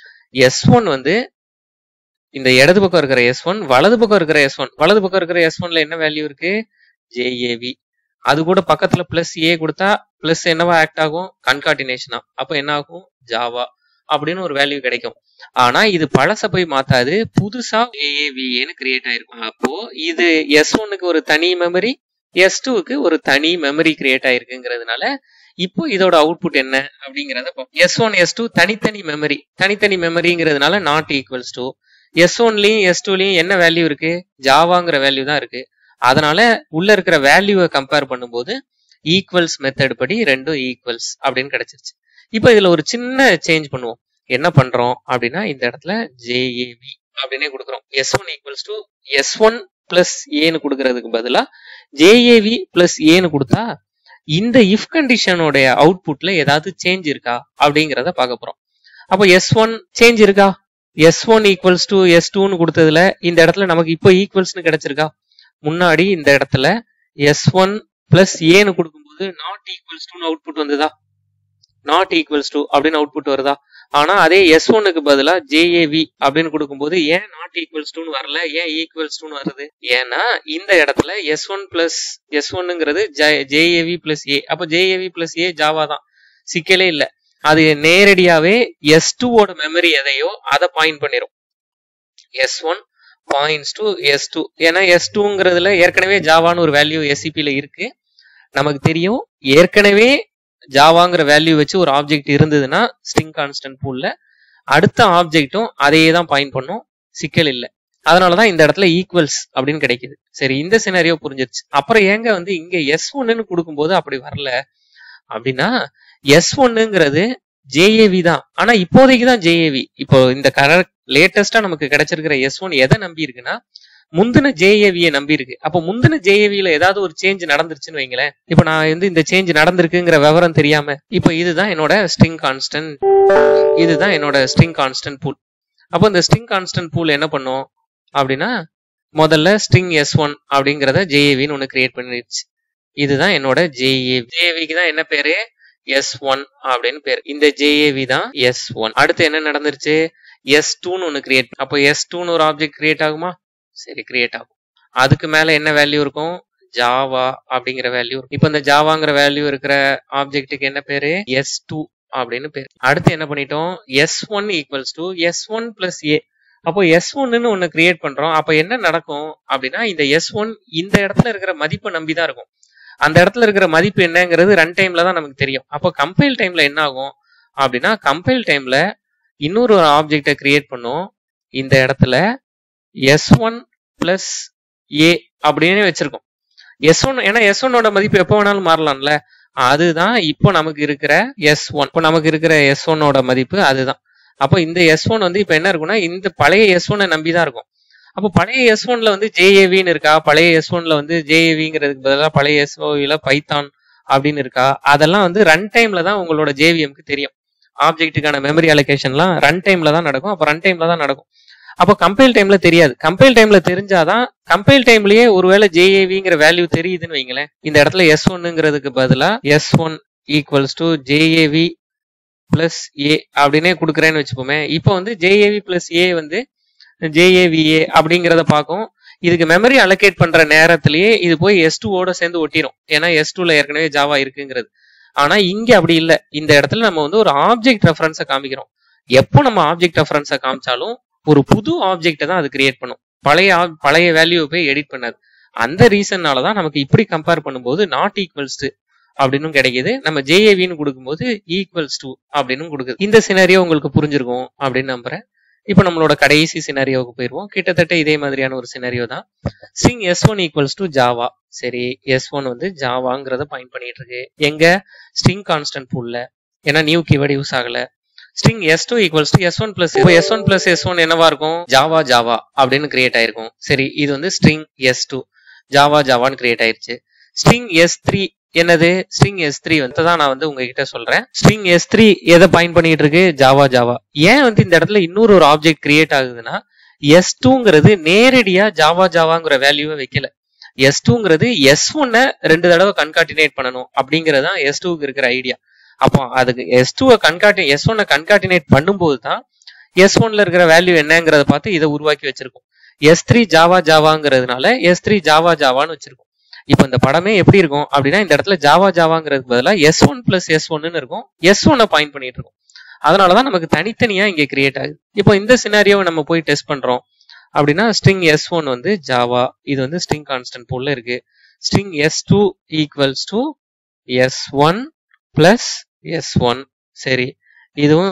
எஸ் ஒன் வந்து இந்த இடது பக்கம் இருக்கிற எஸ் ஒன் வலது பக்கம் இருக்கிற எஸ் ஒன் வலது பக்கம் இருக்கிற எஸ் ஒன்ல என்ன வேல்யூ இருக்கு ஜேஏவி அது கூட பக்கத்துல பிளஸ் ஏ கொடுத்தா பிளஸ் என்னவா ஆக்ட் ஆகும் கன்கார்டினேஷனா அப்போ என்ன ஆகும் ஜாவா அப்படின்னு ஒரு வேல்யூ கிடைக்கும் ஆனா இது பழச போய் மாத்தாது புதுசா ஏஏவிஏன்னு கிரியேட் ஆயிருக்கும் அப்போ இது எஸ் ஒன்னுக்கு ஒரு தனி மெமரி எஸ் டூக்கு ஒரு தனி மெமரி கிரியேட் ஆயிருக்குங்கிறதுனால இப்போ இதோட அவுட்புட் என்ன அப்படிங்கறத எஸ் ஒன் எஸ் டூ தனித்தனி மெமரி தனித்தனி மெமரிங்கிறதுனால நாட் ஈக்குவல்ஸ் டூ எஸ் ஒன்லயும் எஸ் டூலயும் என்ன வேல்யூ இருக்கு ஜாவாங்கிற வேல்யூ தான் இருக்கு அதனால உள்ள இருக்கிற வேல்யூவை கம்பேர் பண்ணும்போது ஈக்குவல்ஸ் மெத்தட் படி ரெண்டும் ஈக்குவல்ஸ் அப்படின்னு கிடைச்சிருச்சு இப்போ இதுல ஒரு சின்ன சேஞ்ச் பண்ணுவோம் என்ன பண்றோம் அப்படின்னா இந்த இடத்துல ஜேஏவி அப்படின்னே கொடுக்குறோம் S one equals to S one plus ஏன்னு கொடுக்கறதுக்கு பதிலா ஜேஏவி பிளஸ் ஏன்னு கொடுத்தா இந்த இஃப் கண்டிஷனோட அவுட்புட்ல ஏதாவது சேஞ்ச் இருக்கா அப்படிங்கிறத பார்க்க போறோம் அப்போ எஸ் ஒன் சேஞ்ச் இருக்கா S one equals to S டூன்னு கொடுத்ததுல இந்த இடத்துல நமக்கு இப்போ ஈக்குவல்ஸ்னு கிடைச்சிருக்கா முன்னாடி இந்த இடத்துல எஸ் ஒன் பிளஸ் ஏன்னு கொடுக்கும்போது நாட் ஈக்குவல்ஸ் டூன்னு அவுட்புட் வந்ததா நாட் ஈக்குவல்ஸ் டூ அப்படின்னு அவுட்புட் வருதா ஆனா அதே எஸ் ஒன்னுக்கு பதிலா ஜேஏவி அப்படின்னு கொடுக்கும்போது ஏன் நாட் ஈக்குவல்ஸ் டூன்னு வரல ஏன் ஈக்குவல்ஸ் டூன்னு வருது ஏன்னா இந்த இடத்துல எஸ் ஒன் பிளஸ் எஸ் ஒன்னுங்கிறது ஜேஏவி பிளஸ் ஏ அப்போ ஜேஏவி பிளஸ் ஏ ஜாவா தான் சிக்கலே இல்ல அது நேரடியாவே எஸ் டூவோட மெமரி எதையோ அதை பாயிண்ட் பண்ணிரும் S one points to S two ஏன்னா எஸ் டூங்கிறதுல ஏற்கனவே ஜாவான்னு ஒரு வேல்யூ எஸ்சிபியில் இருக்கு நமக்கு தெரியும் ஏற்கனவே ஜாவாங்கிற வேல்யூ வச்சு ஒரு ஆப்ஜெக்ட் இருந்ததுன்னா ஸ்ட்ரிங் கான்ஸ்டன்ட் பூல்ல அடுத்த ஆப்ஜெக்ட்டும் அதையே தான் பாயிண்ட் பண்ணும் சிக்கல் இல்லை அதனாலதான் இந்த இடத்துல ஈக்குவல்ஸ் அப்படின்னு கிடைக்குது சரி இந்த சினாரியோ புரிஞ்சிருச்சு அப்புறம் ஏங்க வந்து இங்க எஸ் ஒன்னு கொடுக்கும்போது அப்படி வரல அப்படின்னா எஸ் ஒன்னுங்கிறது ஜேஏவி தான் ஆனா இப்போதைக்கு தான் ஜேஏவி இப்போ இந்த கரெக்ட் லேட்டஸ்டா நமக்கு கிடைச்சிருக்கிற எஸ் ஒன் எதை நம்பி இருக்குன்னா முந்தின ஜேஏவியை நம்பி இருக்கு அப்போ முந்தின ஜேஏவியில ஏதாவது ஒரு சேஞ்ச் நடந்துருச்சுன்னு வைங்களேன் இப்போ நான் வந்து இந்த சேஞ்ச் நடந்திருக்குங்கிற விவரம் தெரியாம இப்போ இதுதான் என்னோட ஸ்ட்ரிங் கான்ஸ்டன்ட் இதுதான் என்னோட ஸ்ட்ரிங் கான்ஸ்டன்ட் பூல் அப்போ இந்த ஸ்ட்ரிங் கான்ஸ்டன்ட் பூல் என்ன பண்ணும் அப்படின்னா முதல்ல ஸ்ட்ரிங் எஸ் ஒன் அப்படிங்கிறத ஜேஏவின்னு ஒன்று கிரியேட் பண்ணிருச்சு இதுதான் என்னோட ஜேஏவி ஜேஏவிக்கு தான் என்ன பேரு எஸ் ஒன் அப்படின்னு பேர் இந்த ஜேஏவி தான் எஸ் ஒன் அடுத்து என்ன நடந்துருச்சு எஸ் டூன்னு ஒன்று கிரியேட் அப்போ எஸ் டூன்னு ஒரு ஆப்ஜெக்ட் கிரியேட் ஆகுமா சரி கிரியேட் ஆகும் அதுக்கு மேல என்ன வேல்யூ இருக்கும் ஜாவா அப்படிங்கிற வேல்யூ இப்போ இந்த ஜாவாங்கிற வேல்யூ இருக்கிற ஆப்ஜெக்ட்டுக்கு என்ன பேரு எஸ் டூ அப்படின்னு பேர் அடுத்து என்ன பண்ணிட்டோம் S one equals to S one plus A அப்போ எஸ் ஒன்னு ஒன்னு கிரியேட் பண்றோம் அப்ப என்ன நடக்கும் அப்படின்னா இந்த எஸ் ஒன் இந்த இடத்துல இருக்கிற மதிப்பை நம்பி தான் இருக்கும் அந்த இடத்துல இருக்கிற மதிப்பு என்னங்கிறது ரன் டைம்ல தான் நமக்கு தெரியும் அப்போ கம்பைல் டைம்ல என்ன ஆகும் அப்படின்னா கம்பைல் டைம்ல இன்னொரு ஒரு ஆப்ஜெக்டை கிரியேட் பண்ணும் இந்த இடத்துல எஸ் ஒன் பிளஸ் ஏ அப்படின்னு வச்சிருக்கோம் எஸ் ஒன் ஏன்னா எஸ் ஒன்னோட மதிப்பு எப்போ வேணாலும் மாறலாம்ல அதுதான் இப்போ நமக்கு இருக்கிற எஸ் ஒன் இப்போ நமக்கு இருக்கிற எஸ் ஒன்னோட மதிப்பு அதுதான் அப்போ இந்த எஸ் ஒன் வந்து இப்போ என்ன இருக்கும்னா இந்த பழைய எஸ் ஒன்னை நம்பி தான் இருக்கும் அப்போ பழைய எஸ் ஒன்ல வந்து ஜேஏவின்னு இருக்கா பழைய எஸ் ஒன்ல வந்து ஜேஏவிங்கிறதுக்கு பதிலாக பழைய எஸ்ஓவில பைத்தான் அப்படின்னு இருக்கா அதெல்லாம் வந்து ரன் டைம்ல தான் உங்களோட ஜேவிஎம்க்கு தெரியும் ஆப்ஜெக்ட்டுக்கான மெமரி அலோகேஷன்லாம் ரன் டைம்ல தான் நடக்கும் அப்போ ரன் டைம்ல தான் நடக்கும் அப்போ கம்பைல் டைம்ல தெரியாது கம்பைல் டைம்ல தெரிஞ்சாதான் கம்பைல் டைம்லயே ஒருவேளை ஜேஏவிங்கிற வேல்யூ தெரியுதுன்னு வைங்களேன் இந்த இடத்துல எஸ் ஒன்னுங்கிறதுக்கு பதிலா S one equals to JAV plus A அப்படின்னே கொடுக்குறேன்னு வச்சுப்போமே இப்போ வந்து ஜேஏவி பிளஸ் ஏ வந்து ஜேஏவிஏ அப்படிங்கிறத பார்க்கும் இதுக்கு மெமரி அலோகேட் பண்ற நேரத்திலேயே இது போய் எஸ் ஓட சேர்ந்து ஒட்டிரும் ஏன்னா எஸ் டூல ஏற்கனவே ஜாவா இருக்குங்கிறது ஆனா இங்க அப்படி இல்லை இந்த இடத்துல நம்ம வந்து ஒரு ஆப்ஜெக்ட் ரெஃபரன்ஸை காமிக்கிறோம் எப்போ நம்ம ஆப்ஜெக்ட் ரெஃபரன்ஸை காமிச்சாலும் ஒரு புது ஆப்ஜெக்டை தான் அது கிரியேட் பண்ணும் பழைய ob- பழைய வேல்யூ போய் எடிட் பண்ணாது அந்த ரீசன்னால தான் நமக்கு இப்படி கம்பேர் பண்ணும்போது நாட் ஈக்குவல்ஸ் டு அப்படின்னு கிடைக்குது நம்ம ஜேஏவின்னு கொடுக்கும்போது ஈக்குவல்ஸ் டு அப்படின்னு கொடுக்குது இந்த சினாரியோ உங்களுக்கு புரிஞ்சிருக்கும் அப்படின்னு நம்புறேன் இப்போ நம்மளோட கடைசி சினாரியோவுக்கு போயிடுவோம் கிட்டத்தட்ட இதே மாதிரியான ஒரு சினாரியோ தான் string S one equals to Java சரி எஸ் ஒன் வந்து ஜாவாங்கிறத பாயிண்ட் பண்ணிட்டு இருக்கு எங்க ஸ்ட்ரிங் கான்ஸ்டன்ட் பூல்ல ஏன்னா நியூ கீவேர்டு யூஸ் ஆகல string S two equals to S one plus இப்போ S one plus S one என்னவா இருக்கும் ஜாவா ஜாவா அப்படின்னு கிரியேட் ஆயிருக்கும் சரி இது வந்து ஸ்ட்ரிங் எஸ் டூ ஜாவா ஜாவான்னு கிரியேட் ஆயிருச்சு ஸ்ட்ரிங் எஸ் த்ரீ என்னது ஸ்ட்ரிங் எஸ் த்ரீ வந்து தான் நான் வந்து உங்ககிட்ட சொல்றேன் ஸ்ட்ரிங் எஸ் த்ரீ எதை பாயிண்ட் பண்ணிட்டு இருக்கு ஜாவா ஜாவா ஏன் வந்து இந்த இடத்துல இன்னொரு ஒரு ஆப்ஜெக்ட் கிரியேட் ஆகுதுன்னா எஸ் டூங்கிறது நேரடியா ஜாவா ஜாவாங்கிற வேல்யூவை வைக்கல எஸ் டூங்கிறது எஸ் ஒன்ன ரெண்டு தடவை கன்காட்டினேட் பண்ணணும் அப்படிங்கிறது தான் எஸ் டூக்கு இருக்கிற ஐடியா அப்போ அதுக்கு எஸ் டூவை கன்காட்டி எஸ் ஒன்னை கன்காட்டினேட் பண்ணும்போது தான் எஸ் ஒன்ல இருக்கிற வேல்யூ என்னங்கிறத பார்த்து இதை உருவாக்கி வச்சிருக்கோம் எஸ் த்ரீ ஜாவா ஜாவாங்கிறதுனால எஸ் த்ரீ ஜாவா ஜாவான்னு வச்சிருக்கோம் இப்போ இந்த படமே எப்படி இருக்கும் அப்படின்னா இந்த இடத்துல ஜாவா ஜாவாங்கிறதுக்கு பதிலாக எஸ் ஒன் பிளஸ் எஸ் ஒன்னு இருக்கும் எஸ் ஒன்னை பாயிண்ட் பண்ணிட்டு இருக்கும் அதனாலதான் நமக்கு தனித்தனியா இங்க கிரியேட் ஆகுது இப்போ இந்த சினாரியோவை நம்ம போய் டெஸ்ட் பண்றோம் அப்படின்னா ஸ்ட்ரிங் எஸ் ஒன் வந்து ஜாவா இது வந்து ஸ்ட்ரிங் கான்ஸ்டன்ட் போல இருக்கு string S two equals to S one plus S one சரி இதுவும்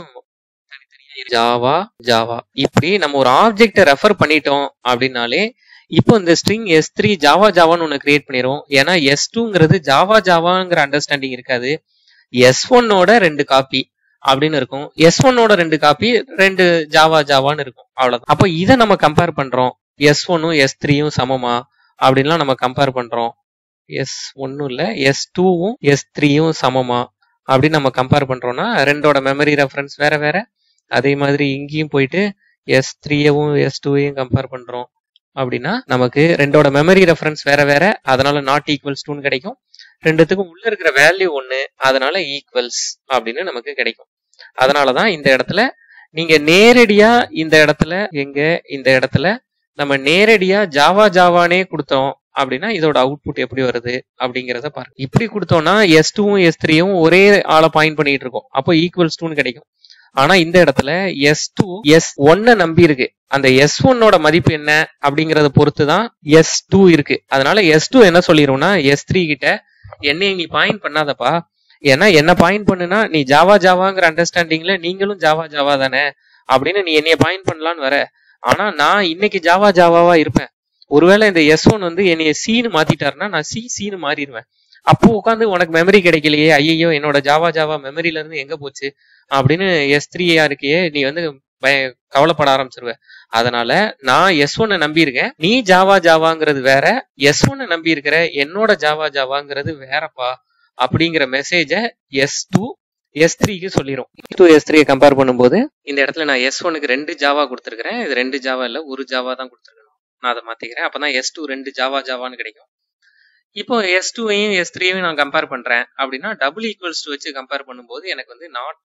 ஜாவா ஜாவா இப்படி நம்ம ஒரு ஆப்ஜெக்டை ரெஃபர் பண்ணிட்டோம் அப்படின்னாலே இப்போ இந்த ஸ்ட்ரிங் எஸ் த்ரீ ஜாவா ஜாவான்னு ஒன்று கிரியேட் பண்ணிடுவோம் ஏன்னா எஸ் டூங்கிறது ஜாவா ஜாவாங்கிற அண்டர்ஸ்டாண்டிங் இருக்காது எஸ் ஒன்னோட ரெண்டு காப்பி அப்படின்னு இருக்கும் எஸ் ஒன்னோட ரெண்டு காப்பி ரெண்டு ஜாவா ஜாவான்னு இருக்கும் அவ்வளவுதான் அப்போ இதை நம்ம கம்பேர் பண்றோம் எஸ் ஒன்னும் எஸ் த்ரீயும் சமமா அப்படின்லாம் நம்ம கம்பேர் பண்றோம் எஸ் ஒன்னும் இல்ல எஸ் டூவும் எஸ் த்ரீயும் சமமா அப்படின்னு நம்ம கம்பேர் பண்றோம்னா ரெண்டோட மெமரி ரெஃபரன்ஸ் வேற வேற அதே மாதிரி இங்கேயும் போயிட்டு எஸ் த்ரீயவும் எஸ் டூவையும் கம்பேர் பண்றோம் அப்படின்னா நமக்கு ரெண்டோட மெமரி ரெஃபரன்ஸ் வேற வேற அதனால நாட் ஈக்குவல்ஸ் டூன்னு கிடைக்கும் ரெண்டுத்துக்கும் உள்ள இருக்கிற வேல்யூ ஒன்னு அதனால ஈக்குவல்ஸ் அப்படின்னு நமக்கு கிடைக்கும் அதனாலதான் இந்த இடத்துல நீங்க நேரடியா இந்த இடத்துல எங்க இந்த இடத்துல நம்ம நேரடியா ஜாவா ஜாவானே கொடுத்தோம் அப்படின்னா இதோட அவுட்புட் எப்படி வருது அப்படிங்கிறத பாருங்க இப்படி கொடுத்தோம்னா எஸ் டூவும் எஸ் த்ரீயும் ஒரே ஆளை பாயிண்ட் பண்ணிட்டு இருக்கோம் அப்போ ஈக்குவல்ஸ் டூன்னு கிடைக்கும் ஆனா இந்த இடத்துல எஸ் டூ எஸ் ஒன்ன நம்பி இருக்கு அந்த எஸ் ஒன்னோட மதிப்பு என்ன அப்படிங்கறத பொறுத்து தான் எஸ் டூ இருக்கு அதனால எஸ் டூ என்ன சொல்லிடும்னா எஸ் த்ரீ கிட்ட என்னைய நீ பாயிண்ட் பண்ணாதப்பா ஏன்னா என்ன பாயிண்ட் பண்ணுனா நீ ஜாவா ஜாவாங்கிற அண்டர்ஸ்டாண்டிங்ல நீங்களும் ஜாவா ஜாவா தானே அப்படின்னு நீ என்னைய பாயிண்ட் பண்ணலான்னு வர ஆனா நான் இன்னைக்கு ஜாவா ஜாவாவா இருப்பேன் ஒருவேளை இந்த எஸ் ஒன் வந்து என்னைய சீனு மாத்திட்டாருன்னா நான் சி சீனு மாறிடுவேன் அப்போ உட்காந்து உனக்கு மெமரி கிடைக்கலையே ஐயோ என்னோட ஜாவா ஜாவா மெமரியில இருந்து எங்க போச்சு அப்படின்னு எஸ் த்ரீயா இருக்கியே நீ வந்து பய கவலைப்பட ஆரம்பிச்சிருவ அதனால நான் எஸ் ஒன்னை நம்பி இருக்கேன் நீ ஜாவா ஜாவாங்கிறது வேற எஸ் ஒன்னை நம்பி இருக்கிற என்னோட ஜாவா ஜாவாங்கிறது வேறப்பா அப்படிங்கிற மெசேஜ எஸ் டூ எஸ் த்ரீக்கு சொல்லிடும் டூ எஸ் த்ரீ கம்பேர் பண்ணும்போது இந்த இடத்துல நான் எஸ் ஒனுக்கு ரெண்டு ஜாவா கொடுத்துருக்கிறேன் இது ரெண்டு ஜாவா இல்ல ஒரு ஜாவா தான் கொடுத்துருக்கணும் நான் அதை மாத்திக்கிறேன் அப்பதான் எஸ் டூ ரெண்டு ஜாவா ஜாவான்னு கிடைக்கும் இப்போ எஸ் டூவையும் எஸ் த்ரீயையும் நான் கம்பேர் பண்றேன் அப்படின்னா டபுள் ஈக்குவல்ஸ் டூ வச்சு கம்பேர் பண்ணும்போது எனக்கு வந்து நாட்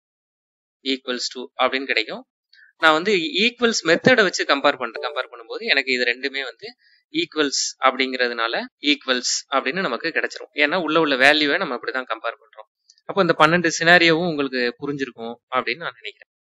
ஈக்குவல்ஸ் டூ அப்படின்னு கிடைக்கும் நான் வந்து ஈக்குவல்ஸ் மெத்தடை வச்சு கம்பேர் பண்றேன் கம்பேர் பண்ணும்போது எனக்கு இது ரெண்டுமே வந்து ஈக்குவல்ஸ் அப்படிங்கிறதுனால ஈக்குவல்ஸ் அப்படின்னு நமக்கு கிடைச்சிரும் ஏன்னா உள்ள உள்ள வேல்யூவை நம்ம இப்படிதான் கம்பேர் பண்றோம் அப்போ இந்த பன்னெண்டு சினாரியோவும் உங்களுக்கு புரிஞ்சிருக்கும் அப்படின்னு நான் நினைக்கிறேன்